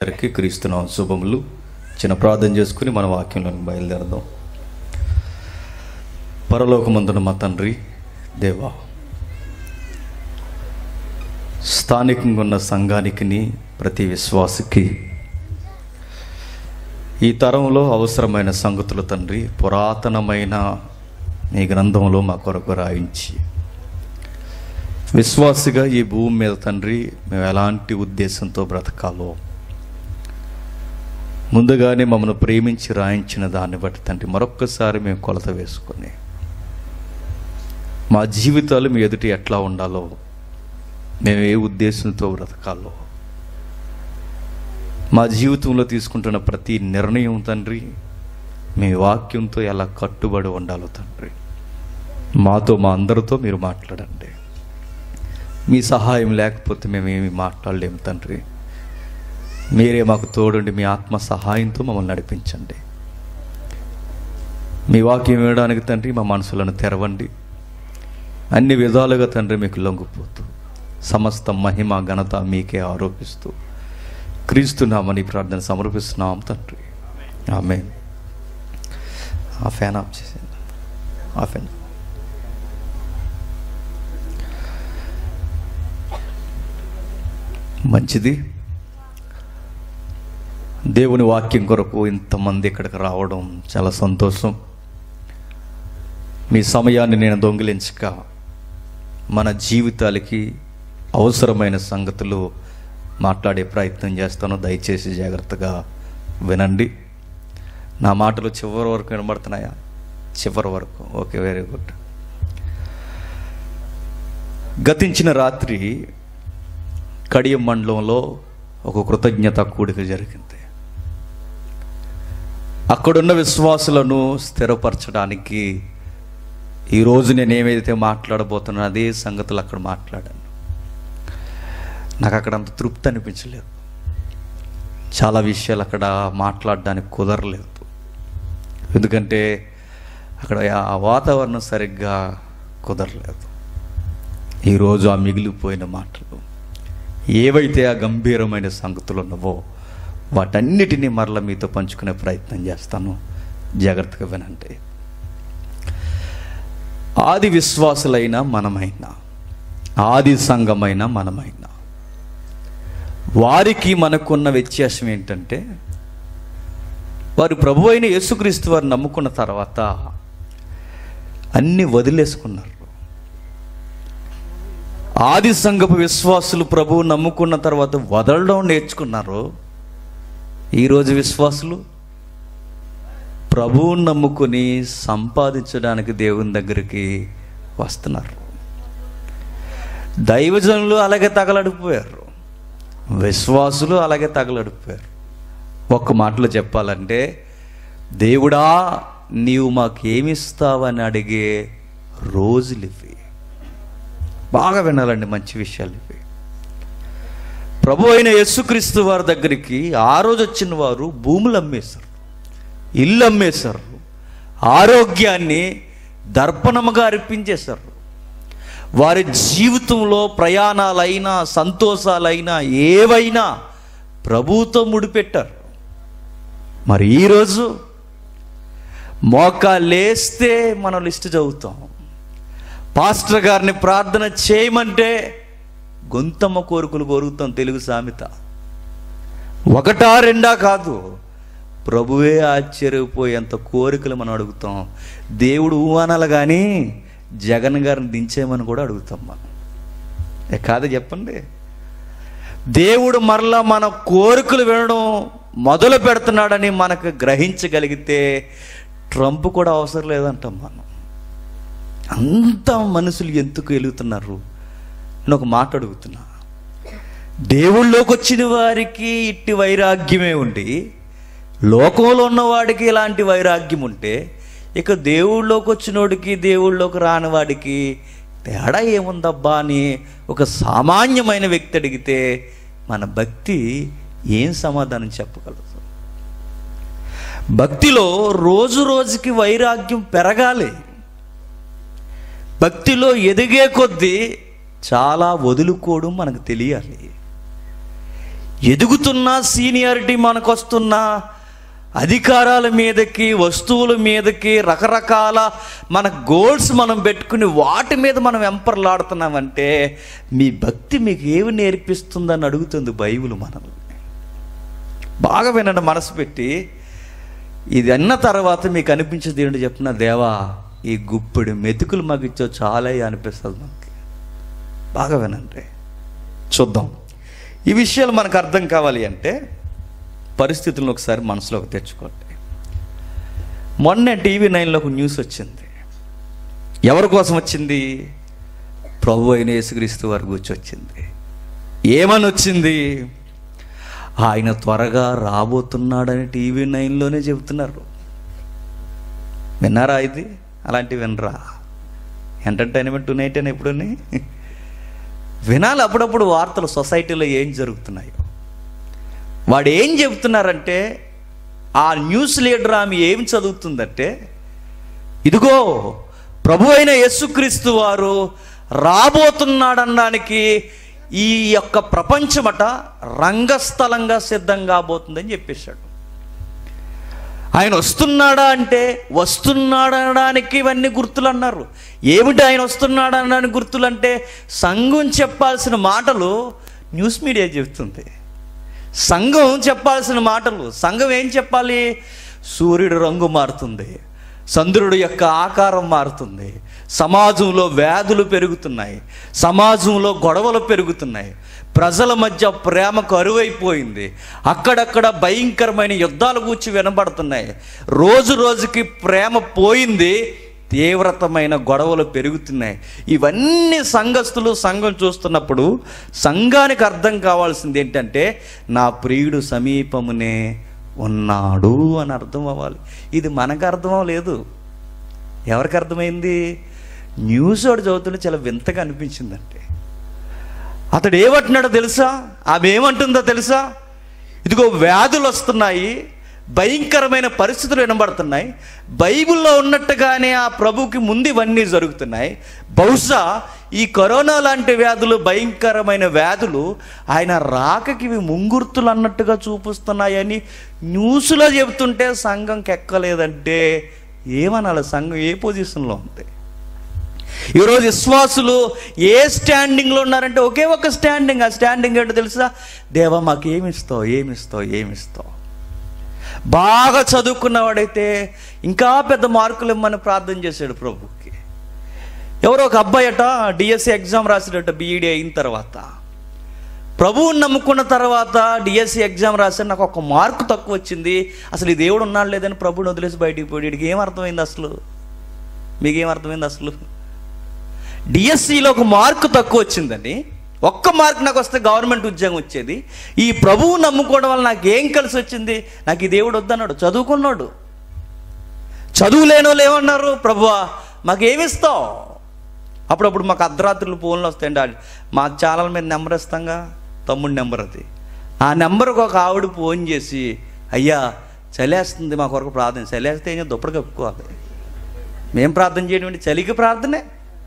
అందరికీ క్రీస్తున్నాం శుభములు చిన్న ప్రార్థన చేసుకుని మన వాక్యంలోకి బయలుదేరదాం పరలోకమందున మా తండ్రి దేవా స్థానికంగా ఉన్న సంఘానికి ప్రతి విశ్వాసికి ఈ తరంలో అవసరమైన సంగతులు తండ్రి పురాతనమైన నీ గ్రంథంలో మా కొరకు రాయించి విశ్వాసిగా ఈ భూమి మీద తండ్రి మేము ఎలాంటి ఉద్దేశంతో బ్రతకాలో ముందుగానే మమ్మల్ని ప్రేమించి రాయించిన దాన్ని బట్టి తండ్రి మరొక్కసారి మేము కొలత వేసుకొని మా జీవితాలు మీ ఎదుటి ఎట్లా ఉండాలో మేము ఏ ఉద్దేశంతో బ్రతకాలో మా జీవితంలో తీసుకుంటున్న ప్రతి నిర్ణయం తండ్రి మీ వాక్యంతో ఎలా కట్టుబడి ఉండాలో తండ్రి మాతో మా అందరితో మీరు మాట్లాడండి మీ సహాయం లేకపోతే మేము ఏమి మాట్లాడలేము తండ్రి మీరే మాకు తోడుండి మీ ఆత్మ సహాయంతో మమ్మల్ని నడిపించండి మీ వాక్యం వినడానికి తండ్రి మా మనసులను తెరవండి అన్ని విధాలుగా తండ్రి మీకు లొంగిపోతూ సమస్త మహిమ ఘనత మీకే ఆరోపిస్తూ క్రీస్తున్నామని ప్రార్థన సమర్పిస్తున్నాం తండ్రి ఆమె ఆ ఫ్యాన్ ఆఫ్ చేసేయండి ఆ ఫ్యాన్ మంచిది దేవుని వాక్యం కొరకు ఇంతమంది ఇక్కడికి రావడం చాలా సంతోషం మీ సమయాన్ని నేను దొంగిలించక మన జీవితాలకి అవసరమైన సంగతులు మాట్లాడే ప్రయత్నం చేస్తాను దయచేసి జాగ్రత్తగా వినండి నా మాటలు చివరి వరకు వినబడుతున్నాయా చివరి వరకు ఓకే వెరీ గుడ్ గతించిన రాత్రి కడియం మండలంలో ఒక కృతజ్ఞత కూడిక జరిగింది అక్కడున్న విశ్వాసులను స్థిరపరచడానికి ఈరోజు నేను ఏమైతే మాట్లాడబోతున్నానో అదే సంగతులు అక్కడ మాట్లాడాను నాకు అక్కడ అంత తృప్తి అనిపించలేదు చాలా విషయాలు అక్కడ మాట్లాడడానికి కుదరలేదు ఎందుకంటే అక్కడ ఆ వాతావరణం సరిగ్గా కుదరలేదు ఈరోజు ఆ మిగిలిపోయిన మాటలు ఏవైతే ఆ గంభీరమైన సంగతులు ఉన్నవో వాటన్నిటినీ మరల మీతో పంచుకునే ప్రయత్నం చేస్తాను జాగ్రత్తగా వినండి ఆది విశ్వాసులైన మనమైన ఆది సంఘమైన మనమైన వారికి మనకున్న వ్యత్యాసం ఏంటంటే వారు ప్రభు అయిన యేసుక్రీస్తు వారు నమ్ముకున్న తర్వాత అన్ని వదిలేసుకున్నారు ఆది సంఘపు విశ్వాసులు ప్రభువు నమ్ముకున్న తర్వాత వదలడం నేర్చుకున్నారు ఈరోజు విశ్వాసులు ప్రభువుని నమ్ముకొని సంపాదించడానికి దేవుని దగ్గరికి వస్తున్నారు దైవజనులు అలాగే తగలడిపోయారు విశ్వాసులు అలాగే తగలడిపోయారు ఒక్క మాటలో చెప్పాలంటే దేవుడా నీవు మాకేమిస్తావని అడిగే రోజులు ఇవి బాగా వినాలండి మంచి విషయాలు ఇవి ప్రభు అయిన యేసుక్రీస్తు వారి దగ్గరికి ఆ రోజు వచ్చిన వారు భూములు అమ్మేశారు ఇల్లు అమ్మేశారు ఆరోగ్యాన్ని దర్పణముగా అర్పించేశారు వారి జీవితంలో ప్రయాణాలైనా సంతోషాలైనా ఏవైనా ప్రభువుతో ముడిపెట్టారు మరి ఈరోజు మోకా లేస్తే మనం లిస్ట్ చదువుతాం పాస్టర్ గారిని ప్రార్థన చేయమంటే గొంతమ్మ కోరికలు కోరుకుతాం తెలుగు సామెత ఒకటా రెండా కాదు ప్రభువే ఆశ్చర్యపోయేంత కోరికలు మనం అడుగుతాం దేవుడు ఊ అనాలి కానీ జగన్ గారిని దించేయమని కూడా అడుగుతాం మనం ఏ కాదు చెప్పండి దేవుడు మరలా మన కోరికలు వినడం మొదలు పెడుతున్నాడని మనకు గ్రహించగలిగితే ట్రంప్ కూడా అవసరం లేదంటాం మనం అంత మనుషులు ఎందుకు వెలుగుతున్నారు నేను ఒక మాట అడుగుతున్నా దేవుళ్ళలోకి వచ్చిన వారికి ఇట్టి వైరాగ్యమే ఉండి లోకంలో ఉన్నవాడికి ఇలాంటి వైరాగ్యం ఉంటే ఇక దేవుళ్ళలోకి వచ్చినోడికి దేవుళ్ళలోకి రాని వాడికి తేడా ఏముందబ్బా అని ఒక సామాన్యమైన వ్యక్తి అడిగితే మన భక్తి ఏం సమాధానం చెప్పగలదు భక్తిలో రోజు రోజుకి వైరాగ్యం పెరగాలి భక్తిలో ఎదిగే కొద్దీ చాలా వదులుకోవడం మనకు తెలియాలి ఎదుగుతున్న సీనియారిటీ మనకొస్తున్న అధికారాల మీదకి వస్తువుల మీదకి రకరకాల మన గోల్స్ మనం పెట్టుకుని వాటి మీద మనం వెంపర్లాడుతున్నామంటే మీ భక్తి మీకు ఏమి నేర్పిస్తుందని అడుగుతుంది బైబిల్ మనల్ని బాగా వినండి మనసు పెట్టి ఇది అన్న తర్వాత మీకు అనిపించేది ఏంటి చెప్పిన దేవా ఈ గుప్పెడు మెతుకులు మాకు ఇచ్చావు చాలా అనిపిస్తుంది మనకి బాగా వినండి చూద్దాం ఈ విషయాలు మనకు అర్థం కావాలి అంటే పరిస్థితులను ఒకసారి మనసులోకి తెచ్చుకోండి మొన్నే టీవీ నైన్లో ఒక న్యూస్ వచ్చింది ఎవరి కోసం వచ్చింది ప్రభు అయిన యేసుక్రీస్తు వారి గురించి వచ్చింది ఏమని వచ్చింది ఆయన త్వరగా రాబోతున్నాడని టీవీ నైన్లోనే చెబుతున్నారు విన్నారా ఇది అలాంటివి వినరా ఎంటర్టైన్మెంట్ నైట్ అని ఎప్పుడుని వినాలి అప్పుడప్పుడు వార్తలు సొసైటీలో ఏం జరుగుతున్నాయో వాడు ఏం చెబుతున్నారంటే ఆ న్యూస్ లీడర్ ఆమె ఏం చదువుతుందంటే ఇదిగో ప్రభు అయిన యేసుక్రీస్తు వారు రాబోతున్నాడనడానికి ఈ యొక్క ప్రపంచమట రంగస్థలంగా సిద్ధం కాబోతుందని చెప్పేశాడు ఆయన వస్తున్నాడా అంటే వస్తున్నాడనడానికి ఇవన్నీ గుర్తులు అన్నారు ఏమిటి ఆయన వస్తున్నాడు అనడానికి గుర్తులు అంటే సంఘం చెప్పాల్సిన మాటలు న్యూస్ మీడియా చెబుతుంది సంఘం చెప్పాల్సిన మాటలు సంఘం ఏం చెప్పాలి సూర్యుడు రంగు మారుతుంది చంద్రుడు యొక్క ఆకారం మారుతుంది సమాజంలో వ్యాధులు పెరుగుతున్నాయి సమాజంలో గొడవలు పెరుగుతున్నాయి ప్రజల మధ్య ప్రేమ కరువైపోయింది అక్కడక్కడ భయంకరమైన యుద్ధాలు కూర్చి వినబడుతున్నాయి రోజు రోజుకి ప్రేమ పోయింది తీవ్రతమైన గొడవలు పెరుగుతున్నాయి ఇవన్నీ సంఘస్థులు సంఘం చూస్తున్నప్పుడు సంఘానికి అర్థం కావాల్సింది ఏంటంటే నా ప్రియుడు సమీపమునే ఉన్నాడు అని అర్థం అవ్వాలి ఇది మనకు అర్థం అవ్వలేదు ఎవరికి అర్థమైంది న్యూస్ వాడు చదువుతుంటే చాలా వింతగా అనిపించిందంటే అతడు ఏమంటున్నాడో తెలుసా ఆమె ఏమంటుందో తెలుసా ఇదిగో వ్యాధులు వస్తున్నాయి భయంకరమైన పరిస్థితులు వినబడుతున్నాయి బైబిల్లో ఉన్నట్టుగానే ఆ ప్రభుకి ముందు ఇవన్నీ జరుగుతున్నాయి బహుశా ఈ కరోనా లాంటి వ్యాధులు భయంకరమైన వ్యాధులు ఆయన రాకకి ఇవి ముంగుర్తులు అన్నట్టుగా చూపిస్తున్నాయని న్యూస్లో చెబుతుంటే సంఘంకి ఎక్కలేదంటే ఏమనాలి సంఘం ఏ పొజిషన్లో ఉంది ఈరోజు విశ్వాసులు ఏ స్టాండింగ్లో ఉన్నారంటే ఒకే ఒక స్టాండింగ్ ఆ స్టాండింగ్ ఏంటో తెలుసా దేవా మాకు ఏమిస్తావు ఏమిస్తావు ఏమిస్తావు బాగా చదువుకున్నవాడైతే ఇంకా పెద్ద మార్కులు ఇమ్మని ప్రార్థన చేశాడు ప్రభుకి ఎవరో ఒక అబ్బాయి అట డిఎస్సి ఎగ్జామ్ రాసాడట బీఈడి అయిన తర్వాత ప్రభువుని నమ్ముకున్న తర్వాత డిఎస్సి ఎగ్జామ్ రాసి నాకు ఒక మార్కు తక్కువ వచ్చింది అసలు ఈ దేవుడు ఉన్నాడు లేదని ప్రభుని వదిలేసి బయటికి పోయి వీడికి ఏం అర్థమైంది అసలు మీకేం అర్థమైంది అసలు డిఎస్సిలో ఒక మార్కు తక్కువ వచ్చిందని ఒక్క మార్క్ నాకు వస్తే గవర్నమెంట్ ఉద్యోగం వచ్చేది ఈ ప్రభువు నమ్ముకోవడం వల్ల నాకు ఏం కలిసి వచ్చింది నాకు ఈ దేవుడు వద్దన్నాడు చదువుకున్నాడు చదువు లేనోళ్ళు ఏమన్నారు ప్రభువా మాకేమిస్తావు అప్పుడప్పుడు మాకు అర్ధరాత్రులు ఫోన్లు వస్తాయండి ఆ- మా ఛానల్ మీద నెంబర్ ఇస్తాంగా తమ్ముడి నెంబర్ అది ఆ నెంబర్కి ఒక ఆవిడ ఫోన్ చేసి అయ్యా చలేస్తుంది మా కొరకు ప్రార్థన చలేస్తే ఏం చేయాలి? దుప్పటి కప్పుకోవాలి మేం ప్రార్థన చేయడం ఏంటి? చలికి ప్రార్థనే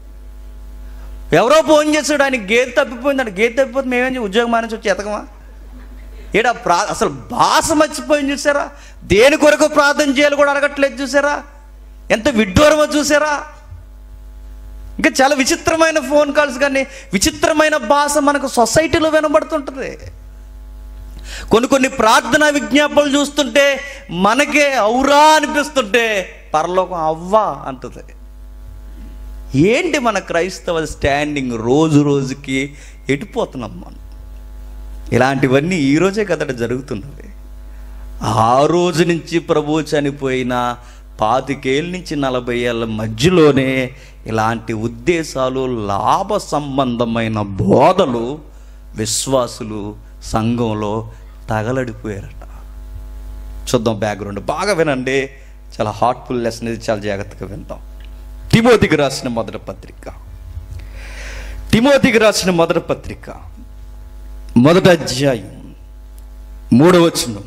ఎవరో ఫోన్ చేశాడు ఆయన గేదె తప్పిపోయిందంట గేదె తప్పిపోతే మేమేం చేయం? ఉద్యోగం మానేసి వచ్చి ఎతకమా ఏడా ప్రా అసలు భాష మర్చిపోయింది చూసారా దేని కొరకు ప్రార్థన చేయాలి కూడా అడగట్లేదు చూసారా ఎంత విడ్డూరమో చూసారా ఇంకా చాలా విచిత్రమైన ఫోన్ కాల్స్ కానీ విచిత్రమైన భాష మనకు సొసైటీలో వినబడుతుంటుంది కొన్ని కొన్ని ప్రార్థనా విజ్ఞాపనలు చూస్తుంటే మనకే ఔరా అనిపిస్తుంటే పరలోకం అవ్వా అంటుంది ఏంటి మన క్రైస్తవ స్టాండింగ్ రోజు రోజుకి ఎటుపోతున్నాం మనం ఇలాంటివన్నీ ఈ రోజే కదట జరుగుతున్నది ఆ రోజు నుంచి ప్రభు చనిపోయిన పాతికేళ్ళ నుంచి నలభై ఏళ్ళ మధ్యలోనే ఇలాంటి ఉద్దేశాలు లాభ సంబంధమైన బోధలు విశ్వాసులు సంఘంలో తగలడిపోయారట చూద్దాం బ్యాక్గ్రౌండ్ బాగా వినండి చాలా హార్ట్ఫుల్ లెసన్ ఇది చాలా జాగ్రత్తగా విందాం తిమోతికి రాసిన మొదటి పత్రిక తిమోతికి రాసిన మొదటి పత్రిక మొదటి అధ్యాయం మూడవచనం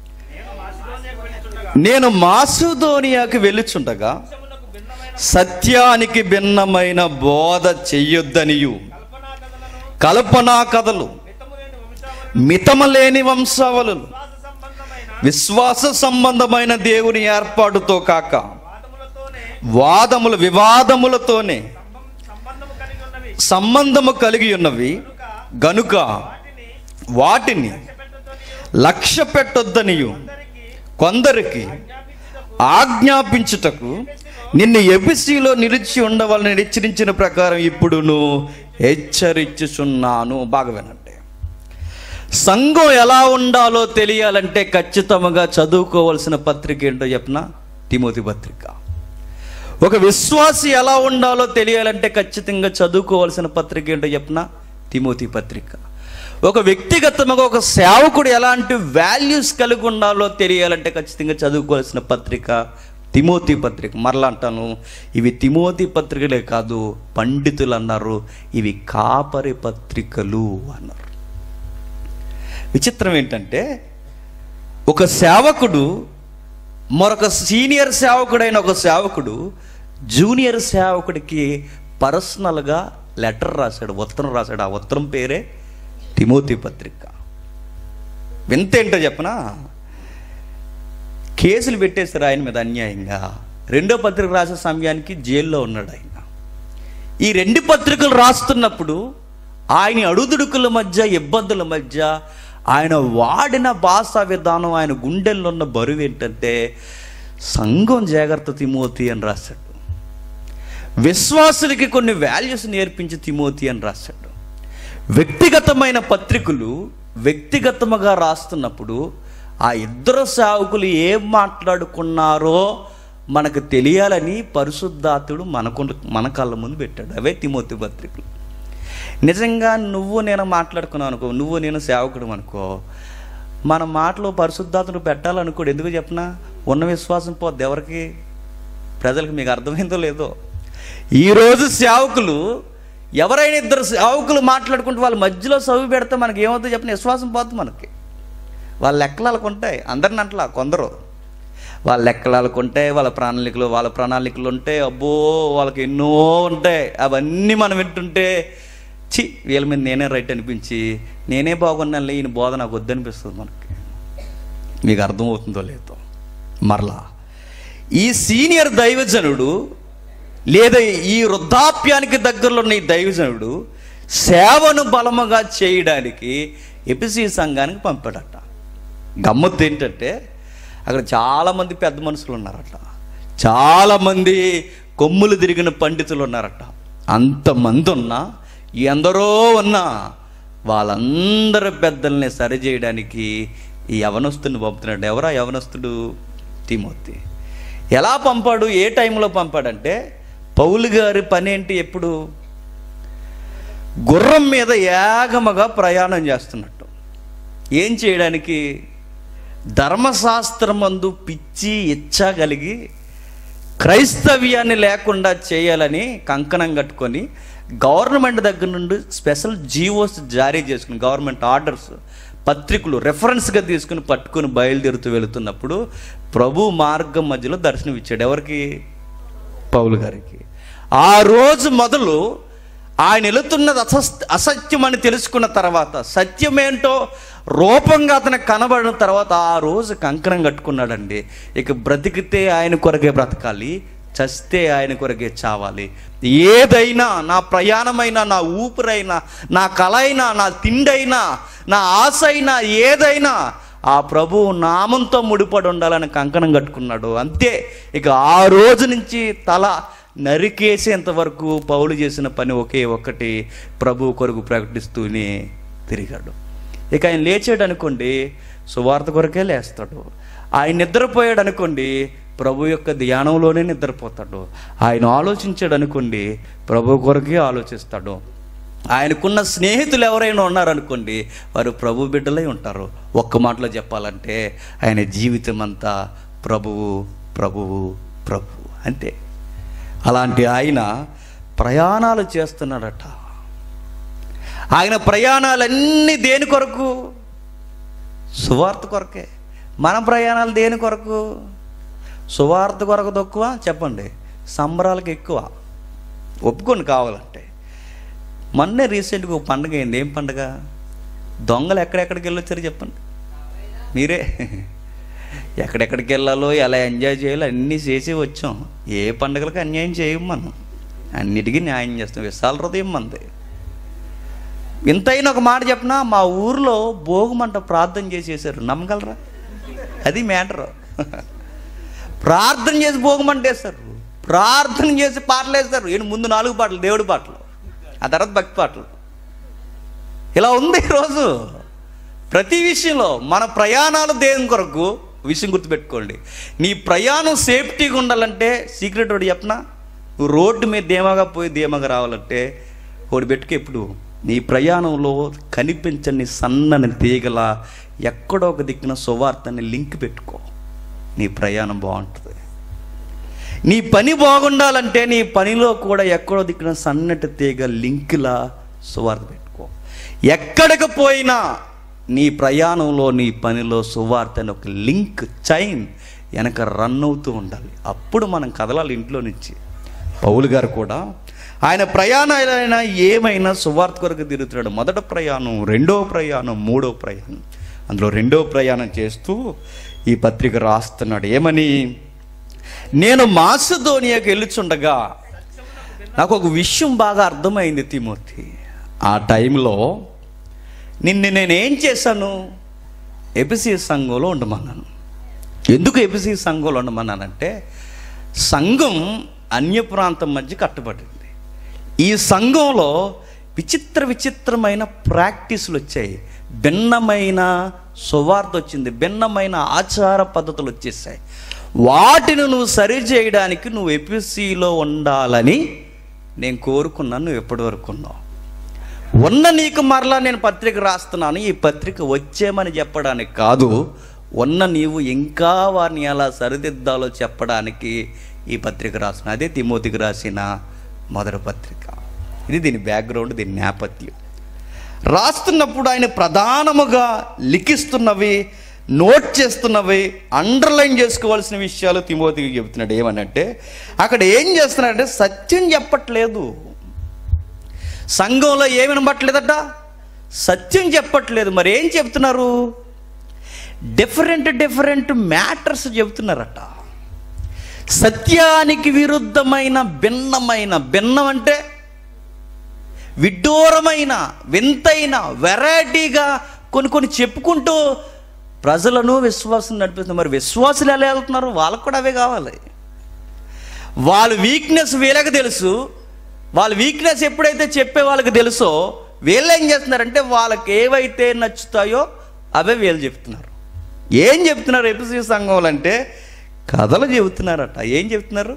నేను మాసుధోనియాకి వెళ్ళుచుండగా సత్యానికి భిన్నమైన బోధ చెయ్యొద్దనియు కల్పనా కథలు మితమలేని వంశావళులు విశ్వాస సంబంధమైన విశ్వాస సంబంధమైన దేవుని ఏర్పాటుతో కాక వాదములతోనే వాదములు వివాదములతోనే సంబం- సంబంధము కలిగి ఉన్నవి సంబంధము కలిగి ఉన్నవి కనుక గనుక వాటిని వాటిని పెట్టొద్దనియు లక్ష్య పెట్టొద్దనియు అందరికీ కొందరికి జ్ఞాపించుటకు ఆజ్ఞాపించుటకు నిన్ను ఎబిసిలో నిలిచి ఉండవాలని హెచ్చరించిన ప్రకారం ఇప్పుడు నువ్వు హెచ్చరించుచున్నాను బాగా వినండి సంఘం ఎలా ఉండాలో తెలియాలంటే ఖచ్చితంగా చదువుకోవాల్సిన పత్రిక ఏంటో చెప్పిన తిమోతి పత్రిక ఒక విశ్వాసి ఎలా ఉండాలో తెలియాలంటే ఖచ్చితంగా చదువుకోవాల్సిన పత్రిక ఏంటో చెప్పిన తిమోతి పత్రిక ఒక వ్యక్తిగతంగా ఒక సేవకుడు ఎలాంటి వాల్యూస్ కలిగి ఉండాలో తెలియాలంటే ఖచ్చితంగా చదువుకోవాల్సిన పత్రిక తిమోతి పత్రిక మరలా అంటాను ఇవి తిమోతి పత్రికలే కాదు పండితులు అన్నారు ఇవి కాపరి పత్రికలు అన్నారు విచిత్రం ఏంటంటే ఒక సేవకుడు మరొక సీనియర్ సేవకుడైన ఒక సేవకుడు జూనియర్ సేవకుడికి పర్సనల్గా లెటర్ రాశాడు ఉత్తరం రాశాడు ఆ ఉత్తరం పేరే తిమోతి పత్రిక వింత ఏంటో చెప్పనా కేసులు పెట్టేశారు ఆయన మీద అన్యాయంగా రెండో పత్రిక రాసే సమయానికి జైల్లో ఉన్నాడు ఆయన ఈ రెండు పత్రికలు రాస్తున్నప్పుడు ఆయన అడుదుడుకుల మధ్య ఇబ్బందుల మధ్య ఆయన వాడిన భాషా విధానం ఆయన గుండెల్లో ఉన్న బరువు ఏంటంటే సంఘం జాగ్రత్త తిమోతి అని రాశాడు విశ్వాసులకి కొన్ని వాల్యూస్ నేర్పించి తిమోతి అని రాశాడు వ్యక్తిగతమైన పత్రికలు వ్యక్తిగతముగా రాస్తున్నప్పుడు ఆ ఇద్దరు సేవకులు ఏం మాట్లాడుకున్నారో మనకు తెలియాలని పరిశుద్ధాతుడు మనకు మన కళ్ళ ముందు పెట్టాడు అవే తిమోతి పత్రికలు నిజంగా నువ్వు నేను మాట్లాడుకున్నావు అనుకో నువ్వు నేను సేవకుడు అనుకో మన మాటలో పరిశుద్ధాతుడు పెట్టాలనుకోడు ఎందుకు చెప్పనా ఉన్న విశ్వాసం పోద్ది ఎవరికి ప్రజలకు మీకు అర్థమైందో లేదో ఈరోజు సేవకులు ఎవరైనా ఇద్దరు సేవకులు మాట్లాడుకుంటూ వాళ్ళ మధ్యలో సవి పెడితే మనకి ఏమవుతుందో చెప్పిన విశ్వాసం పోతుంది మనకి వాళ్ళ లెక్కలు వాళ్ళకు ఉంటాయి అందరిని అంటలా కొందరు వాళ్ళ లెక్కలు వాళ్ళకు ఉంటాయి వాళ్ళ ప్రణాళికలు వాళ్ళ ప్రణాళికలు ఉంటాయి అబ్బో వాళ్ళకి ఎన్నో ఉంటాయి అవన్నీ మనం వింటుంటే చి వీళ్ళ మీద నేనే రైట్ అనిపించి నేనే బాగున్నానులే ఈయన బోధ నాకు వద్దనిపిస్తుంది మనకి మీకు అర్థమవుతుందో లేదో మరలా ఈ సీనియర్ దైవజనుడు లేదా ఈ వృద్ధాప్యానికి దగ్గరలో ఉన్న ఈ దైవజనుడు సేవను బలముగా చేయడానికి ఎపిసి సంఘానికి పంపాడట గమ్మత్తు ఏంటంటే అక్కడ చాలామంది పెద్ద మనుషులు ఉన్నారట చాలామంది కొమ్ములు తిరిగిన పండితులు ఉన్నారట అంతమంది ఉన్నా ఎందరో ఉన్నా వాళ్ళందరి పెద్దల్ని సరిచేయడానికి ఈ యవనస్తుని పంపుతున్నాడు ఎవరా యవనస్తుడు తిమోతి ఎలా పంపాడు ఏ టైంలో పంపాడంటే పౌలు గారి పని ఏంటి ఎప్పుడు గుర్రం మీద ఏగమగా ప్రయాణం చేస్తున్నట్టు ఏం చేయడానికి ధర్మశాస్త్రమందు పిచ్చి ఇచ్చ కలిగి క్రైస్తవ్యాన్ని లేకుండా చేయాలని కంకణం కట్టుకొని గవర్నమెంట్ దగ్గర నుండి స్పెషల్ జీవోస్ జారీ చేసుకుని గవర్నమెంట్ ఆర్డర్స్ పత్రికలు రెఫరెన్స్గా తీసుకుని పట్టుకుని బయలుదేరుతూ వెళుతున్నప్పుడు ప్రభు మార్గం మధ్యలో దర్శనం ఇచ్చాడు ఎవరికి పౌలు గారికి ఆ రోజు మొదలు ఆయన వెళుతున్నది అస అసత్యం అని తెలుసుకున్న తర్వాత సత్యమేంటో రూపంగా అతనికి కనబడిన తర్వాత ఆ రోజు కంకణం కట్టుకున్నాడండి ఇక బ్రతికితే ఆయన కొరకే బ్రతకాలి చస్తే ఆయన కొరకే చావాలి ఏదైనా నా ప్రయాణమైనా నా ఊపిరైనా నా కళ అయినా నా తిండైనా నా ఆశ అయినా ఏదైనా ఆ ప్రభువు నామంతో ముడిపడి ఉండాలని కంకణం కట్టుకున్నాడు అంతే ఇక ఆ రోజు నుంచి తల నరికేసేంత వరకు పౌలు చేసిన పని ఒకే ఒక్కటి ప్రభు కొరకు ప్రకటిస్తూనే తిరిగాడు ఇక ఆయన లేచాడు అనుకోండి సువార్త కొరకే లేస్తాడు ఆయన నిద్రపోయాడు అనుకోండి ప్రభు యొక్క ధ్యానంలోనే నిద్రపోతాడు ఆయన ఆలోచించాడు అనుకోండి ప్రభు కొరకే ఆలోచిస్తాడు ఆయనకున్న స్నేహితులు ఎవరైనా ఉన్నారనుకోండి వారు ప్రభు బిడ్డలై ఉంటారు ఒక్క మాటలో చెప్పాలంటే ఆయన జీవితం అంతా ప్రభువు ప్రభువు ప్రభువు అంతే అలాంటి ఆయన ప్రయాణాలు చేస్తున్నాడట ఆయన ప్రయాణాలన్నీ దేని కొరకు సువార్త కొరకే మన ప్రయాణాలు దేని కొరకు సువార్త కొరకు తక్కువ చెప్పండి సంబరాలకు ఎక్కువ ఒప్పుకొని కావాలంటే మొన్నే రీసెంట్గా ఒక పండుగ అయింది ఏం పండుగ దొంగలు ఎక్కడెక్కడికి వెళ్ళొచ్చారు చెప్పండి మీరే ఎక్కడెక్కడికి వెళ్ళాలో ఎలా ఎంజాయ్ చేయాలో అన్నీ చేసి వచ్చాం ఏ పండుగలకు అన్యాయం చేయం మనం అన్నిటికీ న్యాయం చేస్తాం విశాల హృదయం మంది ఇంతైనా ఒక మాట చెప్పినా మా ఊర్లో భోగమంట ప్రార్థన చేసేసారు నమ్మగలరా అది మ్యాటర్ ప్రార్థన చేసి భోగమంట వేస్తారు ప్రార్థన చేసి పాటలు వేస్తారు ఏంటి ముందు నాలుగు పాటలు దేవుడి పాటలు ఆ తర్వాత భక్తి పాటలు ఇలా ఉంది ఈరోజు ప్రతి విషయంలో మన ప్రయాణాలు దేవుని కొరకు విషయం గుర్తుపెట్టుకోండి నీ ప్రయాణం సేఫ్టీగా ఉండాలంటే సీక్రెట్ ఒకటి చెప్పనా నువ్వు రోడ్డు మీద ధీమాగా పోయి ధీమాగా రావాలంటే ఒకటి పెట్టుకు ఎప్పుడు నీ ప్రయాణంలో కనిపించని సన్నని తీగల ఎక్కడో ఒక దిక్కున సువార్తని లింక్ పెట్టుకో నీ ప్రయాణం బాగుంటుంది నీ పని బాగుండాలంటే నీ పనిలో కూడా ఎక్కడో దిక్కున సన్నటి తీగ లింకులా సువార్త పెట్టుకో ఎక్కడికి పోయినా నీ ప్రయాణంలో నీ పనిలో సువార్త అని ఒక లింక్ చైన్ వెనక రన్ అవుతూ ఉండాలి అప్పుడు మనం కదలాలి ఇంట్లో నుంచి పౌలు గారు కూడా ఆయన ప్రయాణాలైనా ఏమైనా సువార్త కొరకు తిరుగుతున్నాడు మొదట ప్రయాణం రెండో ప్రయాణం మూడో ప్రయాణం అందులో రెండో ప్రయాణం చేస్తూ ఈ పత్రిక రాస్తున్నాడు ఏమని నేను మాసిధోనియాకి వెళ్ళుచుండగా నాకు ఒక విషయం బాగా అర్థమైంది తిమోతి ఆ టైంలో నిన్ను నేనేం చేశాను ఎపిసి సంఘంలో ఉండమన్నాను ఎందుకు ఎపిసి సంఘంలో ఉండమన్నానంటే సంఘం అన్య ప్రాంతం మధ్య కట్టబడింది ఈ సంఘంలో విచిత్ర విచిత్రమైన ప్రాక్టీసులు వచ్చాయి భిన్నమైన సువార్త వచ్చింది భిన్నమైన ఆచార పద్ధతులు వచ్చేసాయి వాటిని నువ్వు సరి చేయడానికి నువ్వు ఎపిసిలో ఉండాలని నేను కోరుకున్నాను నువ్వు ఎప్పటి వరకు ఉన్నావు ఉన్న నీకు మరలా నేను పత్రిక రాస్తున్నాను ఈ పత్రిక వచ్చేమని చెప్పడానికి కాదు ఉన్న నీవు ఇంకా వారిని ఎలా సరిదిద్దాలో చెప్పడానికి ఈ పత్రిక రాసిన అదే తిమోతికి రాసిన మొదటి పత్రిక ఇది దీని బ్యాక్గ్రౌండ్ దీని నేపథ్యం రాస్తున్నప్పుడు ఆయన ప్రధానముగా లిఖిస్తున్నవి నోట్ చేస్తున్నవి అండర్లైన్ చేసుకోవాల్సిన విషయాలు తిమోతికి చెబుతున్నాడు ఏమనంటే అక్కడ ఏం చేస్తున్నాడంటే సత్యం చెప్పట్లేదు సంఘంలో ఏమి వినబట్టలేదట సత్యం చెప్పట్లేదు మరి ఏం చెప్తున్నారు డిఫరెంట్ డిఫరెంట్ మ్యాటర్స్ చెబుతున్నారట సత్యానికి విరుద్ధమైన భిన్నమైన భిన్నం అంటే విడ్డూరమైన వింతైన వెరైటీగా కొన్ని కొన్ని చెప్పుకుంటూ ప్రజలను విశ్వాసం నడిపిస్తున్నారు మరి విశ్వాసులు ఎలా వెళ్తున్నారు వాళ్ళకు కూడా అవే కావాలి వాళ్ళ వీక్నెస్ వీళ్ళకి తెలుసు వాళ్ళ వీక్నెస్ ఎప్పుడైతే చెప్పే వాళ్ళకి తెలుసో వీళ్ళు ఏం చేస్తున్నారంటే వాళ్ళకి ఏవైతే నచ్చుతాయో అవే వీళ్ళు చెప్తున్నారు ఏం చెప్తున్నారు ఎపిసి సంఘంలో అంటే కథలు చెబుతున్నారట ఏం చెప్తున్నారు